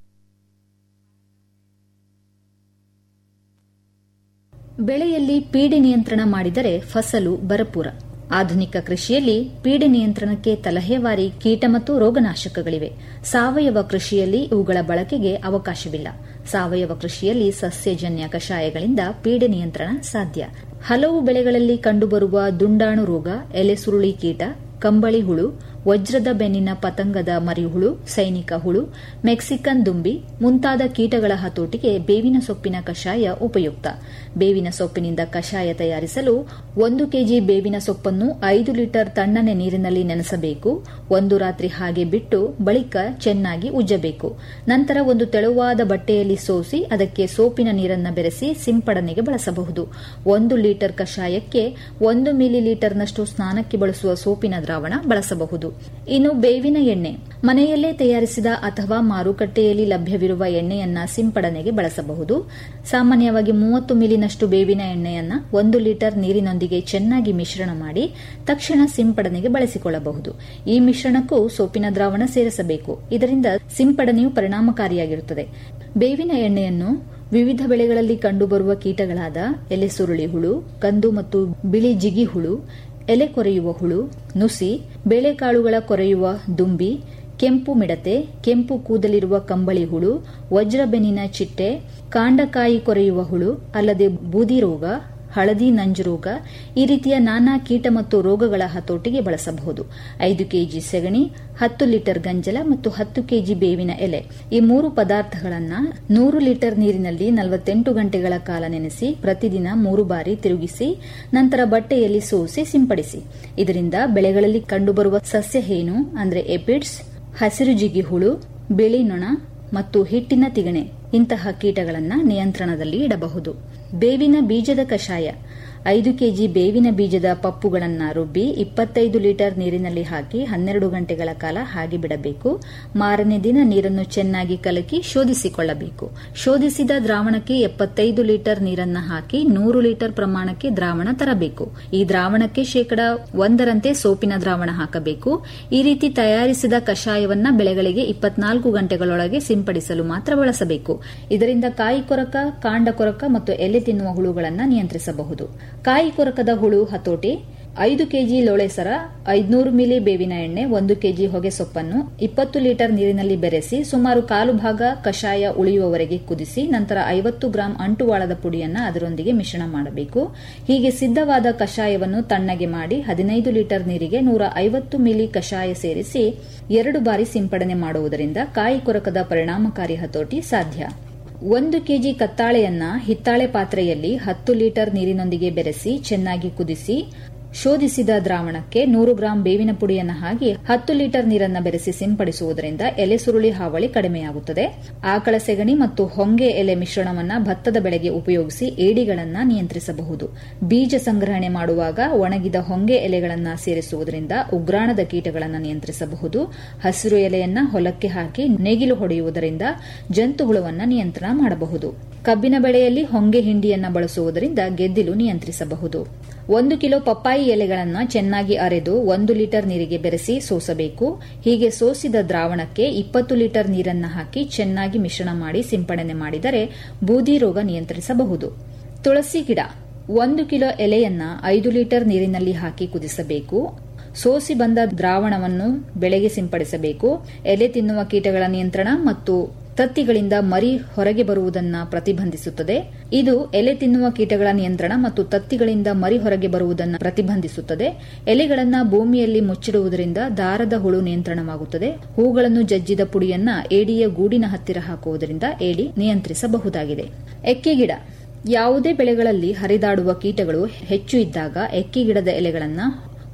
ಬೆಳೆಯಲ್ಲಿ ಪೀಡೆ ನಿಯಂತ್ರಣ ಮಾಡಿದರೆ ಫಸಲು ಭರಪೂರ ಆಧುನಿಕ ಕೃಷಿಯಲ್ಲಿ ಪೀಡೆ ನಿಯಂತ್ರಣಕ್ಕೆ ತಲಹೇವಾರಿ ಕೀಟ ಮತ್ತು ರೋಗನಾಶಕಗಳಿವೆ ಸಾವಯವ ಕೃಷಿಯಲ್ಲಿ ಇವುಗಳ ಬಳಕೆಗೆ ಅವಕಾಶವಿಲ್ಲ ಸಾವಯವ ಕೃಷಿಯಲ್ಲಿ ಸಸ್ಯಜನ್ಯ ಕಷಾಯಗಳಿಂದ ಪೀಡೆ ನಿಯಂತ್ರಣ ಸಾಧ್ಯ ಹಲವು ಬೆಳೆಗಳಲ್ಲಿ ಕಂಡುಬರುವ ದುಂಡಾಣು ರೋಗ ಎಲೆ ಸುರುಳಿ ಕೀಟ ಕಂಬಳಿ ಹುಳು ವಜ್ರದ ಬೆನ್ನಿನ ಪತಂಗದ ಮರಿಹುಳು ಸೈನಿಕ ಹುಳು ಮೆಕ್ಸಿಕನ್ ದುಂಬಿ ಮುಂತಾದ ಕೀಟಗಳ ಹತೋಟಿಗೆ ಬೇವಿನ ಸೊಪ್ಪಿನ ಕಷಾಯ ಉಪಯುಕ್ತ ಬೇವಿನ ಸೊಪ್ಪಿನಿಂದ ಕಷಾಯ ತಯಾರಿಸಲು ಒಂದು ಕೆಜಿ ಬೇವಿನ ಸೊಪ್ಪನ್ನು ಐದು ಲೀಟರ್ ತಣ್ಣನೆ ನೀರಿನಲ್ಲಿ ನೆನೆಸಬೇಕು ಒಂದು ರಾತ್ರಿ ಹಾಗೆ ಬಿಟ್ಟು ಬಳಿಕ ಚೆನ್ನಾಗಿ ಉಜ್ಜಬೇಕು ನಂತರ ಒಂದು ತೆಳುವಾದ ಬಟ್ಟೆಯಲ್ಲಿ ಸೋಸಿ ಅದಕ್ಕೆ ಸೋಪಿನ ನೀರನ್ನು ಬೆರೆಸಿ ಸಿಂಪಡಣೆಗೆ ಬಳಸಬಹುದು ಒಂದು ಲೀಟರ್ ಕಷಾಯಕ್ಕೆ ಒಂದು ಮಿಲಿ ಲೀಟರ್ನಷ್ಟು ಸ್ನಾನಕ್ಕೆ ಬಳಸುವ ಸೋಪಿನ ದ್ರಾವಣ ಬಳಸಬಹುದು ಇನ್ನು ಬೇವಿನ ಎಣ್ಣೆ ಮನೆಯಲ್ಲೇ ತಯಾರಿಸಿದ ಅಥವಾ ಮಾರುಕಟ್ಟೆಯಲ್ಲಿ ಲಭ್ಯವಿರುವ ಎಣ್ಣೆಯನ್ನ ಸಿಂಪಡಣೆಗೆ ಬಳಸಬಹುದು ಸಾಮಾನ್ಯವಾಗಿ ಮೂವತ್ತು ಮಿಲಿನಷ್ಟು ಬೇವಿನ ಎಣ್ಣೆಯನ್ನ ಒಂದು ಲೀಟರ್ ನೀರಿನೊಂದಿಗೆ ಚೆನ್ನಾಗಿ ಮಿಶ್ರಣ ಮಾಡಿ ತಕ್ಷಣ ಸಿಂಪಡಣೆಗೆ ಬಳಸಿಕೊಳ್ಳಬಹುದು ಈ ಮಿಶ್ರಣಕ್ಕೂ ಸೋಪಿನ ದ್ರಾವಣ ಸೇರಿಸಬೇಕು ಇದರಿಂದ ಸಿಂಪಡಣೆಯು ಪರಿಣಾಮಕಾರಿಯಾಗಿರುತ್ತದೆ ಬೇವಿನ ಎಣ್ಣೆಯನ್ನು ವಿವಿಧ ಬೆಳೆಗಳಲ್ಲಿ ಕಂಡುಬರುವ ಕೀಟಗಳಾದ ಎಲೆ ಸುರುಳಿ ಹುಳು ಕಂದು ಮತ್ತು ಬಿಳಿ ಜಿಗಿ ಹುಳು ಎಲೆ ಕೊರೆಯುವ ಹುಳು ನುಸಿ ಬೇಳೆಕಾಳುಗಳ ಕೊರೆಯುವ ದುಂಬಿ ಕೆಂಪು ಮಿಡತೆ ಕೆಂಪು ಕೂದಲಿರುವ ಕಂಬಳಿ ಹುಳು ವಜ್ರಬೆನ್ನಿನ ಚಿಟ್ಟೆ ಕಾಂಡಕಾಯಿ ಕೊರೆಯುವ ಹುಳು ಅಲ್ಲದೆ ಬೂದಿ ರೋಗ ಹಳದಿ ನಂಜು ರೋಗ ಈ ರೀತಿಯ ನಾನಾ ಕೀಟ ಮತ್ತು ರೋಗಗಳ ಹತೋಟಿಗೆ ಬಳಸಬಹುದು ಐದು ಕೆಜಿ ಸೆಗಣಿ ಹತ್ತು ಲೀಟರ್ ಗಂಜಲ ಮತ್ತು ಹತ್ತು ಕೆಜಿ ಬೇವಿನ ಎಲೆ ಈ ಮೂರು ಪದಾರ್ಥಗಳನ್ನು ನೂರು ಲೀಟರ್ ನೀರಿನಲ್ಲಿ ನಲವತ್ತೆಂಟು ಗಂಟೆಗಳ ಕಾಲ ನೆನೆಸಿ ಪ್ರತಿದಿನ ಮೂರು ಬಾರಿ ತಿರುಗಿಸಿ ನಂತರ ಬಟ್ಟೆಯಲ್ಲಿ ಸೋಸಿ ಸಿಂಪಡಿಸಿ ಇದರಿಂದ ಬೆಳೆಗಳಲ್ಲಿ ಕಂಡುಬರುವ ಸಸ್ಯ ಹೇನು ಅಂದರೆ ಎಪಿಡ್ಸ್ ಹಸಿರು ಜಿಗಿ ಹುಳು ಬಿಳಿ ನೊಣ ಮತ್ತು ಹಿಟ್ಟಿನ ತಿಗಣೆ ಇಂತಹ ಕೀಟಗಳನ್ನು ನಿಯಂತ್ರಣದಲ್ಲಿ ಇಡಬಹುದು ಬೇವಿನ ಬೀಜದ ಕಷಾಯ ಐದು ಕೆಜಿ ಬೇವಿನ ಬೀಜದ ಪಪ್ಪುಗಳನ್ನು ರುಬ್ಬಿ ಇಪ್ಪತ್ತೈದು ಲೀಟರ್ ನೀರಿನಲ್ಲಿ ಹಾಕಿ ಹನ್ನೆರಡು ಗಂಟೆಗಳ ಕಾಲ ಹಾಗೆ ಬಿಡಬೇಕು ಮಾರನೇ ದಿನ ನೀರನ್ನು ಚೆನ್ನಾಗಿ ಕಲಕಿ ಶೋಧಿಸಿಕೊಳ್ಳಬೇಕು ಶೋಧಿಸಿದ ದ್ರಾವಣಕ್ಕೆ ಎಪ್ಪತ್ತೈದು ಲೀಟರ್ ನೀರನ್ನು ಹಾಕಿ ನೂರು ಲೀಟರ್ ಪ್ರಮಾಣಕ್ಕೆ ದ್ರಾವಣ ತರಬೇಕು ಈ ದ್ರಾವಣಕ್ಕೆ ಶೇಕಡ ಒಂದರಂತೆ ಸೋಪಿನ ದ್ರಾವಣ ಹಾಕಬೇಕು ಈ ರೀತಿ ತಯಾರಿಸಿದ ಕಷಾಯವನ್ನ ಬೆಳೆಗಳಿಗೆ ಇಪ್ಪತ್ನಾಲ್ಕು ಗಂಟೆಗಳೊಳಗೆ ಸಿಂಪಡಿಸಲು ಮಾತ್ರ ಬಳಸಬೇಕು ಇದರಿಂದ ಕಾಯಿ ಕೊರಕ ಕಾಂಡ ಕೊರಕ ಮತ್ತು ಎಲೆ ತಿನ್ನುವ ಹುಳುಗಳನ್ನು ನಿಯಂತ್ರಿಸಬಹುದು ಕಾಯಿ ಕೊರಕದ ಹುಳು ಹತೋಟಿ ಐದು ಕೆಜಿ ಲೋಳೆಸರ ಐದುನೂರು ಮಿಲಿ ಬೇವಿನ ಎಣ್ಣೆ ಒಂದು ಕೆಜಿ ಹೊಗೆ ಸೊಪ್ಪನ್ನು ಇಪ್ಪತ್ತು ಲೀಟರ್ ನೀರಿನಲ್ಲಿ ಬೆರೆಸಿ ಸುಮಾರು ಕಾಲು ಭಾಗ ಕಷಾಯ ಉಳಿಯುವವರೆಗೆ ಕುದಿಸಿ ನಂತರ ಐವತ್ತು ಗ್ರಾಂ ಅಂಟುವಾಳದ ಪುಡಿಯನ್ನು ಅದರೊಂದಿಗೆ ಮಿಶ್ರಣ ಮಾಡಬೇಕು ಹೀಗೆ ಸಿದ್ಧವಾದ ಕಷಾಯವನ್ನು ತಣ್ಣಗೆ ಮಾಡಿ ಹದಿನೈದು ಲೀಟರ್ ನೀರಿಗೆ ನೂರ ಐವತ್ತು ಮಿಲಿ ಕಷಾಯ ಸೇರಿಸಿ ಎರಡು ಬಾರಿ ಸಿಂಪಡಣೆ ಮಾಡುವುದರಿಂದ ಕಾಯಿ ಕೊರಕದ ಪರಿಣಾಮಕಾರಿ ಹತೋಟಿ ಸಾಧ್ಯ ಒಂದು ಕೆಜಿ ಕತ್ತಾಳೆಯನ್ನ ಹಿತ್ತಾಳೆ ಪಾತ್ರೆಯಲ್ಲಿ ಹತ್ತು ಲೀಟರ್ ನೀರಿನೊಂದಿಗೆ ಬೆರೆಸಿ ಚೆನ್ನಾಗಿ ಕುದಿಸಿ ಶೋಧಿಸಿದ ದ್ರಾವಣಕ್ಕೆ ನೂರು ಗ್ರಾಂ ಬೇವಿನ ಪುಡಿಯನ್ನು ಹಾಕಿ ಹತ್ತು ಲೀಟರ್ ನೀರನ್ನು ಬೆರೆಸಿ ಸಿಂಪಡಿಸುವುದರಿಂದ ಎಲೆ ಸುರುಳಿ ಹಾವಳಿ ಕಡಿಮೆಯಾಗುತ್ತದೆ ಆಕಳ ಸೆಗಣಿ ಮತ್ತು ಹೊಂಗೆ ಎಲೆ ಮಿಶ್ರಣವನ್ನ ಭತ್ತದ ಬೆಳೆಗೆ ಉಪಯೋಗಿಸಿ ಏಡಿಗಳನ್ನು ನಿಯಂತ್ರಿಸಬಹುದು ಬೀಜ ಸಂಗ್ರಹಣೆ ಮಾಡುವಾಗ ಒಣಗಿದ ಹೊಂಗೆ ಎಲೆಗಳನ್ನು ಸೇರಿಸುವುದರಿಂದ ಉಗ್ರಾಣದ ಕೀಟಗಳನ್ನು ನಿಯಂತ್ರಿಸಬಹುದು ಹಸಿರು ಎಲೆಯನ್ನ ಹೊಲಕ್ಕೆ ಹಾಕಿ ನೇಗಿಲು ಹೊಡೆಯುವುದರಿಂದ ಜಂತುಹುಳವನ್ನು ನಿಯಂತ್ರಣ ಮಾಡಬಹುದು ಕಬ್ಬಿನ ಬೆಳೆಯಲ್ಲಿ ಹೊಂಗೆ ಹಿಂಡಿಯನ್ನ ಬಳಸುವುದರಿಂದ ಗೆದ್ದಿಲು ನಿಯಂತ್ರಿಸಬಹುದು ಒಂದು ಕಿಲೋ ಪಪ್ಪಾಯಿ ಎಲೆಗಳನ್ನು ಚೆನ್ನಾಗಿ ಅರೆದು ಒಂದು ಲೀಟರ್ ನೀರಿಗೆ ಬೆರೆಸಿ ಸೋಸಬೇಕು ಹೀಗೆ ಸೋಸಿದ ದ್ರಾವಣಕ್ಕೆ ಇಪ್ಪತ್ತು ಲೀಟರ್ ನೀರನ್ನು ಹಾಕಿ ಚೆನ್ನಾಗಿ ಮಿಶ್ರಣ ಮಾಡಿ ಸಿಂಪಡಣೆ ಮಾಡಿದರೆ ಬೂದಿ ರೋಗ ನಿಯಂತ್ರಿಸಬಹುದು ತುಳಸಿ ಗಿಡ ಒಂದು ಕಿಲೋ ಎಲೆಯನ್ನ ಐದು ಲೀಟರ್ ನೀರಿನಲ್ಲಿ ಹಾಕಿ ಕುದಿಸಬೇಕು ಸೋಸಿ ಬಂದ ದ್ರಾವಣವನ್ನು ಬೆಳೆಗೆ ಸಿಂಪಡಿಸಬೇಕು ಎಲೆ ತಿನ್ನುವ ಕೀಟಗಳ ನಿಯಂತ್ರಣ ಮತ್ತು ತತ್ತಿಗಳಿಂದ ಮರಿ ಹೊರಗೆ ಬರುವುದನ್ನು ಪ್ರತಿಬಂಧಿಸುತ್ತದೆ ಇದು ಎಲೆ ತಿನ್ನುವ ಕೀಟಗಳ ನಿಯಂತ್ರಣ ಮತ್ತು ತತ್ತಿಗಳಿಂದ ಮರಿ ಹೊರಗೆ ಬರುವುದನ್ನು ಪ್ರತಿಬಂಧಿಸುತ್ತದೆ ಎಲೆಗಳನ್ನು ಭೂಮಿಯಲ್ಲಿ ಮುಚ್ಚಿಡುವುದರಿಂದ ದಾರದ ಹುಳು ನಿಯಂತ್ರಣವಾಗುತ್ತದೆ ಹೂಗಳನ್ನು ಜಜ್ಜಿದ ಪುಡಿಯನ್ನ ಏಡಿಯ ಗೂಡಿನ ಹತ್ತಿರ ಹಾಕುವುದರಿಂದ ಏಡಿ ನಿಯಂತ್ರಿಸಬಹುದಾಗಿದೆ ಎಕ್ಕೆಗಿಡ ಯಾವುದೇ ಬೆಳೆಗಳಲ್ಲಿ ಹರಿದಾಡುವ ಕೀಟಗಳು ಹೆಚ್ಚು ಇದ್ದಾಗ ಎಕ್ಕೆ ಗಿಡದ ಎಲೆಗಳನ್ನು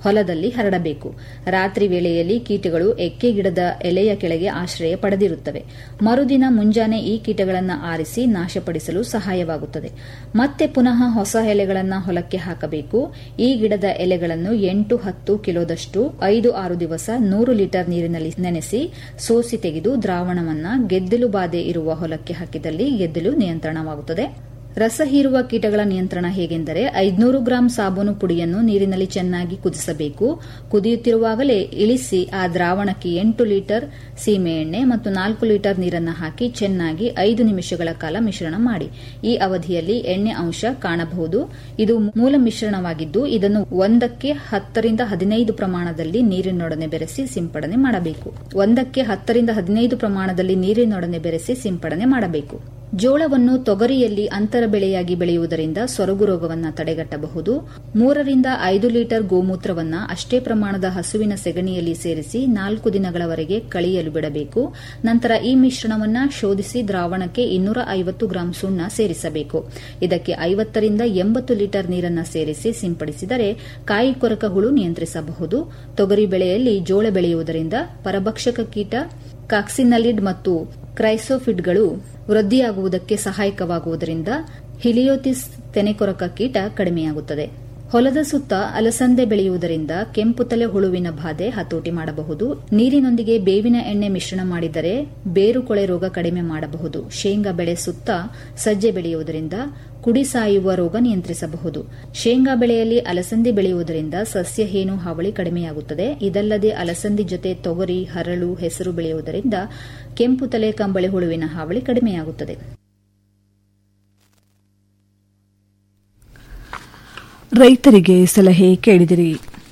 ಹೊಲದಲ್ಲಿ ಹರಡಬೇಕು ರಾತ್ರಿ ವೇಳೆಯಲ್ಲಿ ಕೀಟಗಳು ಎಕ್ಕೆ ಗಿಡದ ಎಲೆಯ ಕೆಳಗೆ ಆಶ್ರಯ ಪಡೆದಿರುತ್ತವೆ ಮರುದಿನ ಮುಂಜಾನೆ ಈ ಕೀಟಗಳನ್ನು ಆರಿಸಿ ನಾಶಪಡಿಸಲು ಸಹಾಯವಾಗುತ್ತದೆ ಮತ್ತೆ ಪುನಃ ಹೊಸ ಎಲೆಗಳನ್ನು ಹೊಲಕ್ಕೆ ಹಾಕಬೇಕು ಈ ಗಿಡದ ಎಲೆಗಳನ್ನು ಎಂಟು ಹತ್ತು ಕಿಲೋದಷ್ಟು ಐದು ಆರು ದಿವಸ ನೂರು ಲೀಟರ್ ನೀರಿನಲ್ಲಿ ನೆನೆಸಿ ಸೋಸಿ ತೆಗೆದು ದ್ರಾವಣವನ್ನ ಗೆದ್ದಲು ಬಾಧೆ ಇರುವ ಹೊಲಕ್ಕೆ ಹಾಕಿದಲ್ಲಿ ಗೆದ್ದಲು ನಿಯಂತ್ರಣವಾಗುತ್ತದೆ ರಸ ಹೀರುವ ಕೀಟಗಳ ನಿಯಂತ್ರಣ ಹೇಗೆಂದರೆ ಐದುನೂರು ಗ್ರಾಂ ಸಾಬೂನು ಪುಡಿಯನ್ನು ನೀರಿನಲ್ಲಿ ಚೆನ್ನಾಗಿ ಕುದಿಸಬೇಕು ಕುದಿಯುತ್ತಿರುವಾಗಲೇ ಇಳಿಸಿ ಆ ದ್ರಾವಣಕ್ಕೆ ಎಂಟು ಲೀಟರ್ ಸೀಮೆಎಣ್ಣೆ ಮತ್ತು ನಾಲ್ಕು ಲೀಟರ್ ನೀರನ್ನು ಹಾಕಿ ಚೆನ್ನಾಗಿ ಐದು ನಿಮಿಷಗಳ ಕಾಲ ಮಿಶ್ರಣ ಮಾಡಿ ಈ ಅವಧಿಯಲ್ಲಿ ಎಣ್ಣೆ ಅಂಶ ಕಾಣಬಹುದು ಇದು ಮೂಲ ಮಿಶ್ರಣವಾಗಿದ್ದು ಇದನ್ನು ಒಂದಕ್ಕೆ ಹತ್ತರಿಂದ ಹದಿನೈದು ಪ್ರಮಾಣದಲ್ಲಿ ನೀರಿನೊಡನೆ ಬೆರೆಸಿ ಸಿಂಪಡಣೆ ಮಾಡಬೇಕು ಒಂದಕ್ಕೆ ಹತ್ತರಿಂದ ಹದಿನೈದು ಪ್ರಮಾಣದಲ್ಲಿ ನೀರಿನೊಡನೆ ಬೆರೆಸಿ ಸಿಂಪಡಣೆ ಮಾಡಬೇಕು ಜೋಳವನ್ನು ತೊಗರಿಯಲ್ಲಿ ಅಂತರ ಬೆಳೆಯಾಗಿ ಬೆಳೆಯುವುದರಿಂದ ಸೊರಗು ರೋಗವನ್ನು ತಡೆಗಟ್ಟಬಹುದು ಮೂರರಿಂದ ಐದು ಲೀಟರ್ ಗೋಮೂತ್ರವನ್ನ ಅಷ್ಟೇ ಪ್ರಮಾಣದ ಹಸುವಿನ ಸೆಗಣಿಯಲ್ಲಿ ಸೇರಿಸಿ ನಾಲ್ಕು ದಿನಗಳವರೆಗೆ ಕಳಿಯಲು ಬಿಡಬೇಕು ನಂತರ ಈ ಮಿಶ್ರಣವನ್ನ ಶೋಧಿಸಿ ದ್ರಾವಣಕ್ಕೆ ಇನ್ನೂರ ಐವತ್ತು ಗ್ರಾಂ ಸುಣ್ಣ ಸೇರಿಸಬೇಕು ಇದಕ್ಕೆ ಐವತ್ತರಿಂದ ಎಂಬತ್ತು ಲೀಟರ್ ನೀರನ್ನು ಸೇರಿಸಿ ಸಿಂಪಡಿಸಿದರೆ ಕಾಯಿ ಕೊರಕ ಹುಳು ನಿಯಂತ್ರಿಸಬಹುದು ತೊಗರಿ ಬೆಳೆಯಲ್ಲಿ ಜೋಳ ಬೆಳೆಯುವುದರಿಂದ ಪರಭಕ್ಷಕ ಕೀಟ ಕಾಕ್ಸಿನಲಿಡ್ ಮತ್ತು ಕ್ರೈಸೋಫಿಡ್ಗಳು ವೃದ್ಧಿಯಾಗುವುದಕ್ಕೆ ಸಹಾಯಕವಾಗುವುದರಿಂದ ಹಿಲಿಯೋತಿಸ್ ತೆನೆಕೊರಕ ಕೀಟ ಕಡಿಮೆಯಾಗುತ್ತದೆ ಹೊಲದ ಸುತ್ತ ಅಲಸಂದೆ ಬೆಳೆಯುವುದರಿಂದ ಕೆಂಪು ತಲೆ ಹುಳುವಿನ ಬಾಧೆ ಹತೋಟಿ ಮಾಡಬಹುದು ನೀರಿನೊಂದಿಗೆ ಬೇವಿನ ಎಣ್ಣೆ ಮಿಶ್ರಣ ಮಾಡಿದರೆ ಬೇರುಕೊಳೆ ರೋಗ ಕಡಿಮೆ ಮಾಡಬಹುದು ಶೇಂಗಾ ಬೆಳೆ ಸುತ್ತ ಸಜ್ಜೆ ಬೆಳೆಯುವುದರಿಂದ ಕುಡಿ ಸಾಯುವ ರೋಗ ನಿಯಂತ್ರಿಸಬಹುದು ಶೇಂಗಾ ಬೆಳೆಯಲ್ಲಿ ಅಲಸಂದಿ ಬೆಳೆಯುವುದರಿಂದ ಸಸ್ಯ ಹೇನು ಹಾವಳಿ ಕಡಿಮೆಯಾಗುತ್ತದೆ ಇದಲ್ಲದೆ ಅಲಸಂದಿ ಜೊತೆ ತೊಗರಿ ಹರಳು ಹೆಸರು ಬೆಳೆಯುವುದರಿಂದ ಕೆಂಪು ತಲೆ ಕಂಬಳಿ ಹುಳುವಿನ ಹಾವಳಿ ಕಡಿಮೆಯಾಗುತ್ತದೆ ರೈತರಿಗೆ ಸಲಹೆ ಕೇಳಿದಿರಿ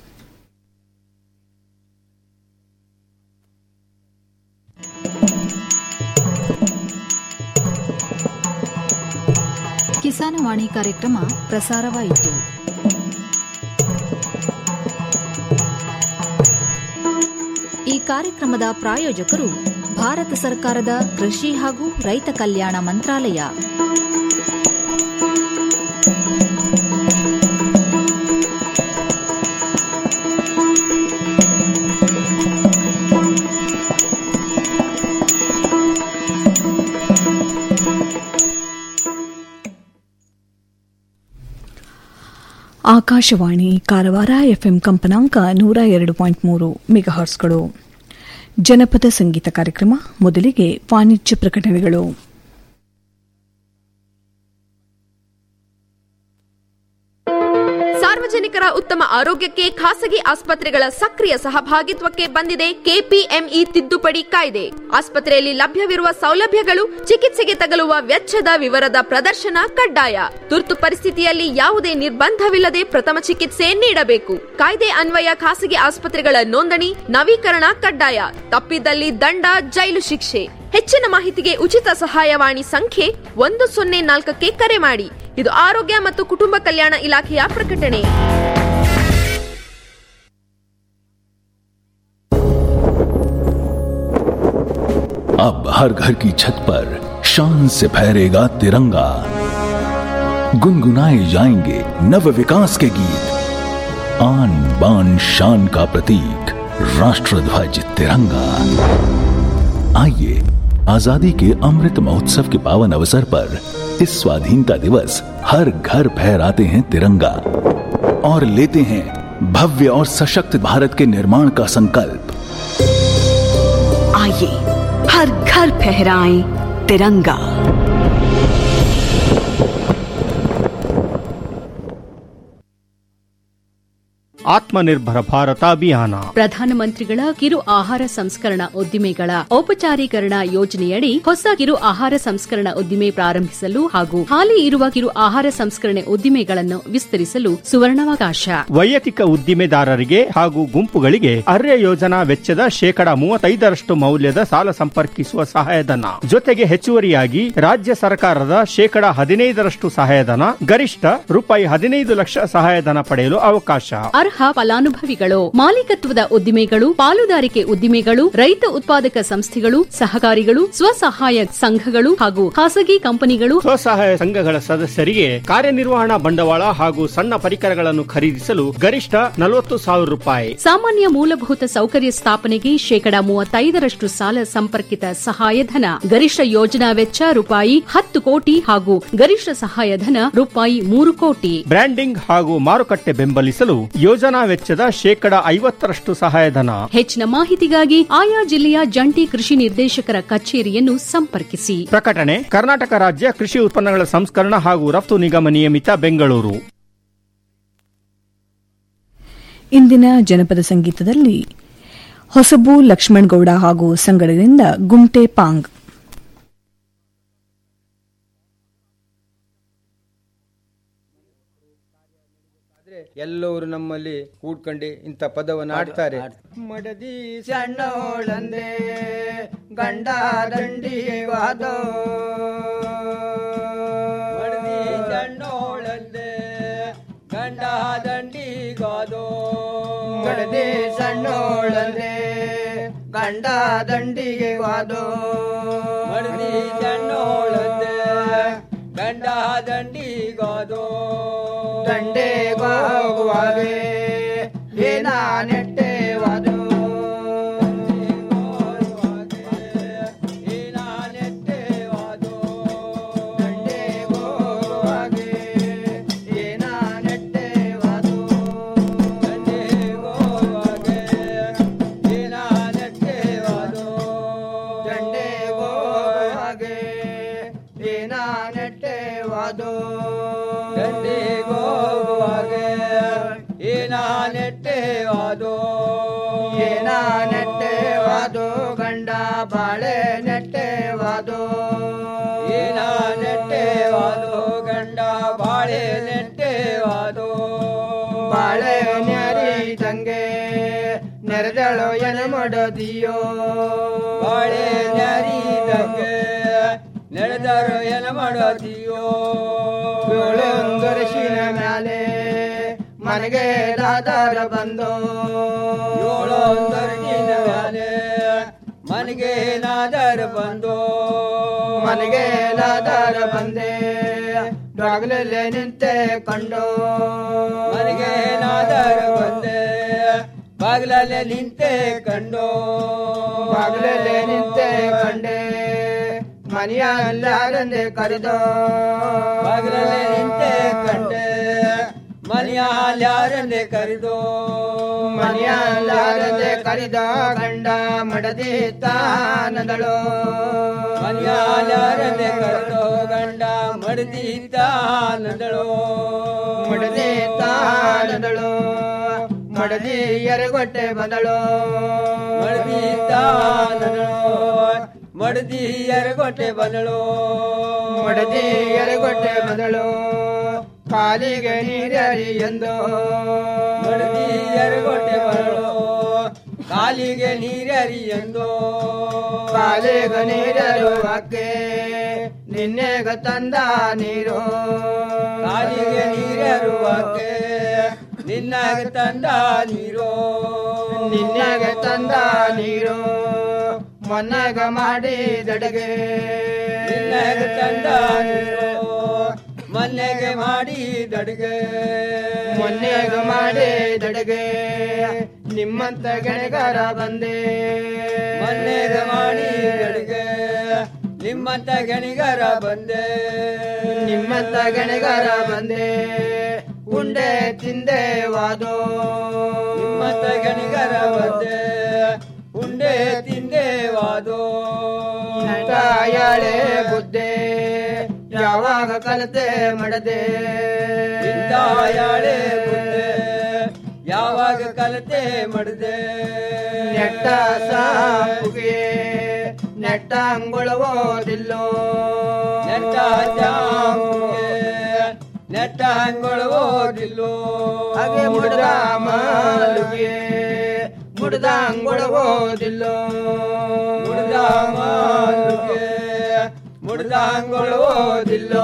ಕಿಸಾನವಾಣಿ ಕಾರ್ಯಕ್ರಮ ಪ್ರಸಾರವಾಯಿತು ಈ ಕಾರ್ಯಕ್ರಮದ ಪ್ರಾಯೋಜಕರು ಭಾರತ ಸರ್ಕಾರದ ಕೃಷಿ ಹಾಗೂ ರೈತ ಕಲ್ಯಾಣ ಮಂತ್ರಾಲಯ ಆಕಾಶವಾಣಿ ಕಾರವಾರ ಎಫ್ಎಂ ಕಂಪನಾಂಕ ನೂರ ಎರಡು ಪಾಯಿಂಟ್ ಮೂರು ಮೆಗಾಹರ್ಸ್ಗಳು ಜನಪದ ಸಂಗೀತ ಕಾರ್ಯಕ್ರಮ ಮೊದಲಿಗೆ ವಾಣಿಜ್ಯ ಪ್ರಕಟಣೆಗಳು ಸಾರ್ವಜನಿಕರ ಉತ್ತಮ ಆರೋಗ್ಯಕ್ಕೆ ಖಾಸಗಿ ಆಸ್ಪತ್ರೆಗಳ ಸಕ್ರಿಯ ಸಹಭಾಗಿತ್ವಕ್ಕೆ ಬಂದಿದೆ ಕೆಪಿಎಂಇ ತಿದ್ದುಪಡಿ ಕಾಯ್ದೆ ಆಸ್ಪತ್ರೆಯಲ್ಲಿ ಲಭ್ಯವಿರುವ ಸೌಲಭ್ಯಗಳು ಚಿಕಿತ್ಸೆಗೆ ತಗಲುವ ವೆಚ್ಚದ ವಿವರದ ಪ್ರದರ್ಶನ ಕಡ್ಡಾಯ ತುರ್ತು ಪರಿಸ್ಥಿತಿಯಲ್ಲಿ ಯಾವುದೇ ನಿರ್ಬಂಧವಿಲ್ಲದೆ ಪ್ರಥಮ ಚಿಕಿತ್ಸೆ ನೀಡಬೇಕು ಕಾಯ್ದೆ ಅನ್ವಯ ಖಾಸಗಿ ಆಸ್ಪತ್ರೆಗಳ ನೋಂದಣಿ ನವೀಕರಣ ಕಡ್ಡಾಯ ತಪ್ಪಿದಲ್ಲಿ ದಂಡ ಜೈಲು ಶಿಕ್ಷೆ ಹೆಚ್ಚಿನ ಮಾಹಿತಿಗೆ ಉಚಿತ ಸಹಾಯವಾಣಿ ಸಂಖ್ಯೆ ಒಂದು ಸೊನ್ನೆ ನಾಲ್ಕಕ್ಕೆ ಕರೆ ಮಾಡಿ ಇದು ಆರೋಗ್ಯ ಮತ್ತು ಕುಟುಂಬ ಕಲ್ಯಾಣ ಇಲಾಖೆಯ ಪ್ರಕಟಣೆ अब हर घर की छत पर शान से फहरेगा तिरंगा गुनगुनाए जाएंगे नव विकास के गीत आन बान शान का प्रतीक राष्ट्रध्वज तिरंगा आइए आजादी के अमृत महोत्सव के पावन अवसर पर इस स्वाधीनता दिवस हर घर फहराते हैं तिरंगा और लेते हैं भव्य और सशक्त भारत के निर्माण का संकल्प आइए हर घर फहराएं तिरंगा ಆತ್ಮನಿರ್ಭರ ಭಾರತ ಅಭಿಯಾನ ಪ್ರಧಾನಮಂತ್ರಿಗಳ ಕಿರು ಆಹಾರ ಸಂಸ್ಕರಣಾ ಉದ್ದಿಮೆಗಳ ಔಪಚಾರೀಕರಣ ಯೋಜನೆಯಡಿ ಹೊಸ ಕಿರು ಆಹಾರ ಸಂಸ್ಕರಣಾ ಉದ್ದಿಮೆ ಪ್ರಾರಂಭಿಸಲು ಹಾಗೂ ಹಾಲಿ ಇರುವ ಕಿರು ಆಹಾರ ಸಂಸ್ಕರಣೆ ಉದ್ದಿಮೆಗಳನ್ನು ವಿಸ್ತರಿಸಲು ಸುವರ್ಣಾವಕಾಶ ವೈಯಕ್ತಿಕ ಉದ್ದಿಮೆದಾರರಿಗೆ ಹಾಗೂ ಗುಂಪುಗಳಿಗೆ ಅರ್ಯ ಯೋಜನಾ ವೆಚ್ಚದ ಶೇಕಡ ಮೂವತ್ತೈದರಷ್ಟು ಮೌಲ್ಯದ ಸಾಲ ಸಂಪರ್ಕಿಸುವ ಸಹಾಯಧನ ಜೊತೆಗೆ ಹೆಚ್ಚುವರಿಯಾಗಿ ರಾಜ್ಯ ಸರ್ಕಾರದ ಶೇಕಡ ಹದಿನೈದರಷ್ಟು ಸಹಾಯಧನ ಗರಿಷ್ಠ ರೂಪಾಯಿ ಹದಿನೈದು ಲಕ್ಷ ಸಹಾಯಧನ ಪಡೆಯಲು ಅವಕಾಶ ಅರ್ಹ ಫಲಾನುಭವಿಗಳು ಮಾಲೀಕತ್ವದ ಉದ್ದಿಮೆಗಳು ಪಾಲುದಾರಿಕೆ ಉದ್ದಿಮೆಗಳು ರೈತ ಉತ್ಪಾದಕ ಸಂಸ್ಥೆಗಳು ಸಹಕಾರಿಗಳು ಸ್ವಸಹಾಯ ಸಂಘಗಳು ಹಾಗೂ ಖಾಸಗಿ ಕಂಪನಿಗಳು ಸ್ವಸಹಾಯ ಸಂಘಗಳ ಸದಸ್ಯರಿಗೆ ಕಾರ್ಯನಿರ್ವಹಣಾ ಬಂಡವಾಳ ಹಾಗೂ ಸಣ್ಣ ಪರಿಕರಗಳನ್ನು ಖರೀದಿಸಲು ಗರಿಷ್ಠ ನಲವತ್ತು ಸಾವಿರ ರೂಪಾಯಿ ಸಾಮಾನ್ಯ ಮೂಲಭೂತ ಸೌಕರ್ಯ ಸ್ಥಾಪನೆಗೆ ಶೇಕಡ ಮೂವತ್ತೈದರಷ್ಟು ಸಾಲ ಸಂಪರ್ಕಿತ ಸಹಾಯಧನ ಗರಿಷ್ಠ ಯೋಜನಾ ವೆಚ್ಚ ರೂಪಾಯಿ ಹತ್ತು ಕೋಟಿ ಹಾಗೂ ಗರಿಷ್ಠ ಸಹಾಯಧನ ರೂಪಾಯಿ ಮೂರು ಕೋಟಿ ಬ್ರ್ಯಾಂಡಿಂಗ್ ಹಾಗೂ ಮಾರುಕಟ್ಟೆ ಬೆಂಬಲಿಸಲು ಯೋಜನಾ ವೆಚ್ಚದ ಶೇಕಡ ಐವತ್ತರಷ್ಟು ಸಹಾಯಧನ ಹೆಚ್ಚಿನ ಮಾಹಿತಿಗಾಗಿ ಆಯಾ ಜಿಲ್ಲೆಯ ಜಂಟಿ ಕೃಷಿ ನಿರ್ದೇಶಕರ ಕಚೇರಿಯನ್ನು ಸಂಪರ್ಕಿಸಿ ಪ್ರಕಟಣೆ ಕರ್ನಾಟಕ ರಾಜ್ಯ ಕೃಷಿ ಉತ್ಪನ್ನಗಳ ಸಂಸ್ಕರಣ ಹಾಗೂ ರಫ್ತು ನಿಗಮ ನಿಯಮಿತ ಬೆಂಗಳೂರು ಇಂದಿನ ಜನಪದ ಸಂಗೀತದಲ್ಲಿ ಹೊಸಬು ಲಕ್ಷ್ಮಣಗೌಡ ಹಾಗೂ ಸಂಗಡದಿಂದ ಗುಮ್ಟೆ ಪಾಂಗ್ ಎಲ್ಲವರು ನಮ್ಮಲ್ಲಿ ಕೂಡ್ಕೊಂಡು ಇಂಥ ಪದವನ್ನು ಆಡ್ತಾರೆ ಮಡದಿ ಸಣ್ಣೋಳಂದೆ ಗಂಡ ದಂಡಿ ವಾದೋ ಮಡದಿ ಸಣ್ಣೋಳಂದೆ ಗಂಡ ದಂಡಿ ಗಾದೋ ಮಡದಿ ಸಣ್ಣೋಳಂದೆ ಗಂಡ ದಂಡಿಗೆ ವಾದೋ ಮಡದಿ ಸಣ್ಣೋಳಂದೆ ಗಂಡ ದಂಡಿಗಾದೋ ದಂಡೆಗೋಗುವಾಗೆ ಏನ ನೆಟ್ಟೆವಾದೋ ನೆಟ್ಟೆವಾದೋ ದಂಡಿಗೋಗುವಾಗೆ ಏನ ನೆಟ್ಟೆವಾದೋ ಏನ ನೆಟ್ಟೆವಾದೋ ಗಂಡ ಬಾಳೆ ನೆಟ್ಟೆವಾದೋ ಏನ ನೆಟ್ಟೆವಾದೋ ಗಂಡ ಬಾಳೆ ನೆಟ್ಟೆವಾದೋ ಬಾಳೆ ನ್ಯಾರಿದಂಗೆ ನೆರೆದಳು ಎನ ಮಾಡದಿಯೋ ಬಾಳೆ ನ್ಯಾರಿದಂಗೆ ನಡೆದರು ಏನ ಮಾಡೋದಿಯೋ ಏಳೊಂದರಶಿನ ಮ್ಯಾಲೆ ಮನೆಗೆ ದಾದಾರ ಬಂದು ಏಳೊಂದರಶಿನ ಮ್ಯಾಲೆ ಮನೆಗೆ ನಾದಾರ ಬಂದು ಮನೆಗೆ ನಾದಾರ ಬಂದೆ ಬಾಗಿಲಲ್ಲೇ ನಿಂತೆ ಕಂಡು ಮನೆಗೆ ನಾದಾರ ಬಂದೆ ಬಾಗಿಲಲ್ಲೇ ನಿಂತೆ ಕಂಡು ಬಾಗಿಲಲ್ಲೇ ನಿಂತೆ ಕಂಡೆ ಮನೆಯಲ್ಲಾರಂದೆ ಕರೆದೋ ಬಾಗಿಲಲ್ಲೇ ನಿಂತೆ ಕಂಡೆ ಮನೆಯಲ್ಲಾರಂದೆ ಕರೆದೋ ಮನೆಯಲ್ಲಾರಂದೆ ಕರೆದ ಗಂಡ ಮಡದಿ ತಾನದಳು ಮನೆಯಲ್ಲಾರಂದೆ ಕರೆದೋ ಗಂಡ ಮಡದಿ ತಾನದಳು ಮಡದಿ ತಾನದಳು ಮಡದಿ ಎರಗೊಟ್ಟೆ ಬಂದಳು ಮಡದಿ ತಾನದಳು ಮಡದಿ ಎರಗೊಟ್ಟೆ ಬಂದಳು ಮಡದಿ ಎರಗೊಟ್ಟೆ ಬಂದಳು ಕಾಲಿಗೆ ನೀರರಿ ಎಂದು ಮಡದಿ ಎರಗೊಟ್ಟೆ ಬಂದಳು ಕಾಲಿಗೆ ನೀರರಿ ಎಂದು ಕಾಲಿಗೆ ನೀರರು ಅಕ್ಕೆ ನಿನ್ನೆಗ ತಂದ ನೀರು ಕಾಲಿಗೆ ನೀರರು ಅಕ್ಕೆ ನಿನ್ನಾಗ ತಂದ ನೀರು ನಿನ್ನಾಗ ತಂದ ನೀರು ಮೊನ್ನಾಗ ಮಾಡಿದಡಿಗೆ ನಿನ್ನಾಗ ತಂದ ನೀರು ಮೊನ್ನೆಗೆ ಮಾಡಿದಡಿಗೆ ಮೊನ್ನೆಗೆ ಮಾಡಿದಡಿಗೆ ನಿಮ್ಮಂತ ಗೆಳೆಗಾರ ಬಂದೆ ಮೊನ್ನೆಗೆ ಮಾಡಿದಡಿಗೆ ನಿಮ್ಮಂತ ಗಣಿಗಾರ ಬಂದೆ ನಿಮ್ಮಂತ ಗಣಿಗಾರ ಬಂದೆ ಉಂಡೆ ತಿಂದೆ ವಾದೋ ನಿಮ್ಮಂತ ಗಣಿಗಾರ ಬಂದೆ ಉಂಡೆ ತಿಂದೆ ವಾದೋ ಯಾಳೆ ಬುದ್ಧೆ ಯಾವಾಗ ಕಲತೆ ಮಾಡದೆ ಯಾಳೆ ಬುದ್ಧೆ ಯಾವಾಗ ಕಲತೆ ಮಾಡದೆ ನೆಟ್ಟ ಸಾಪುಗೆ ನೆಟ್ಟ ಅಂಗುಳವೋದಿಲ್ಲೋ ನೆಟ್ಟ ಜಾಂಬುಗೆ ನೆಟ್ಟ ಅಂಗುಳವೋದಿಲ್ಲೋ ಹಾಗೆ ಮುಡ್ದ ಮಾಲುಗೆ ಮುಡ್ದ ಅಂಗುಳವೋದಿಲ್ಲೋ ಮುಡ್ದ ಮಾಲುಗೆ ಮುಡ್ದ ಅಂಗುಳವೋದಿಲ್ಲೋ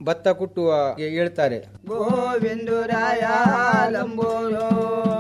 ಭತ್ತ ಕುಟ್ಟುವ ಹೇಳ್ತಾರೆ ಗೋವಿಂದುರಾಯ ಲಂಬೋರೋ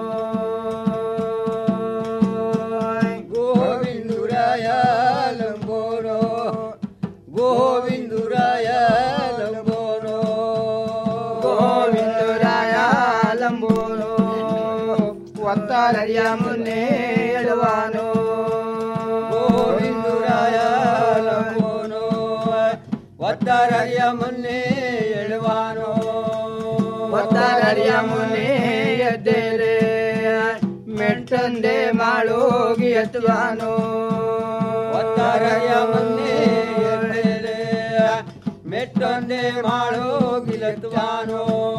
ಗೋವಿಂದುರಾಯ ಲಂಬೋರೋ ಗೋವಿಂದುರಾಯ ಲಂಬೋರೋ ಗೋವಿಂದುರಾಯ ಲಂಬೋರೋ ಒತ್ತಾರರಿಯ ಮುನ್ನೆ ಹೇಳುವಾನೋ ಗೋವಿಂದುರಾಯ ಲಂಬೋರೋ ಒತ್ತಾರರಿಯ ಮುನ್ನೆ ಹೇಳುವಾನೋ ಒತ್ತಾರರಿಯ ಮುನ್ನೆ ಎದ್ದೇರೆ ಮೆಟ್ಟಂದೆ ಮಾಡೋಗಿ ಎತ್ತುವಾನೋ ಒತ್ತಾರರಿಯ ಮುನ್ನೆ ಎದ್ದೇರೆ ಮೆಟ್ಟೊಂದೆ ಮಾಡೋಗಿ ಎತ್ತುವಾನೋ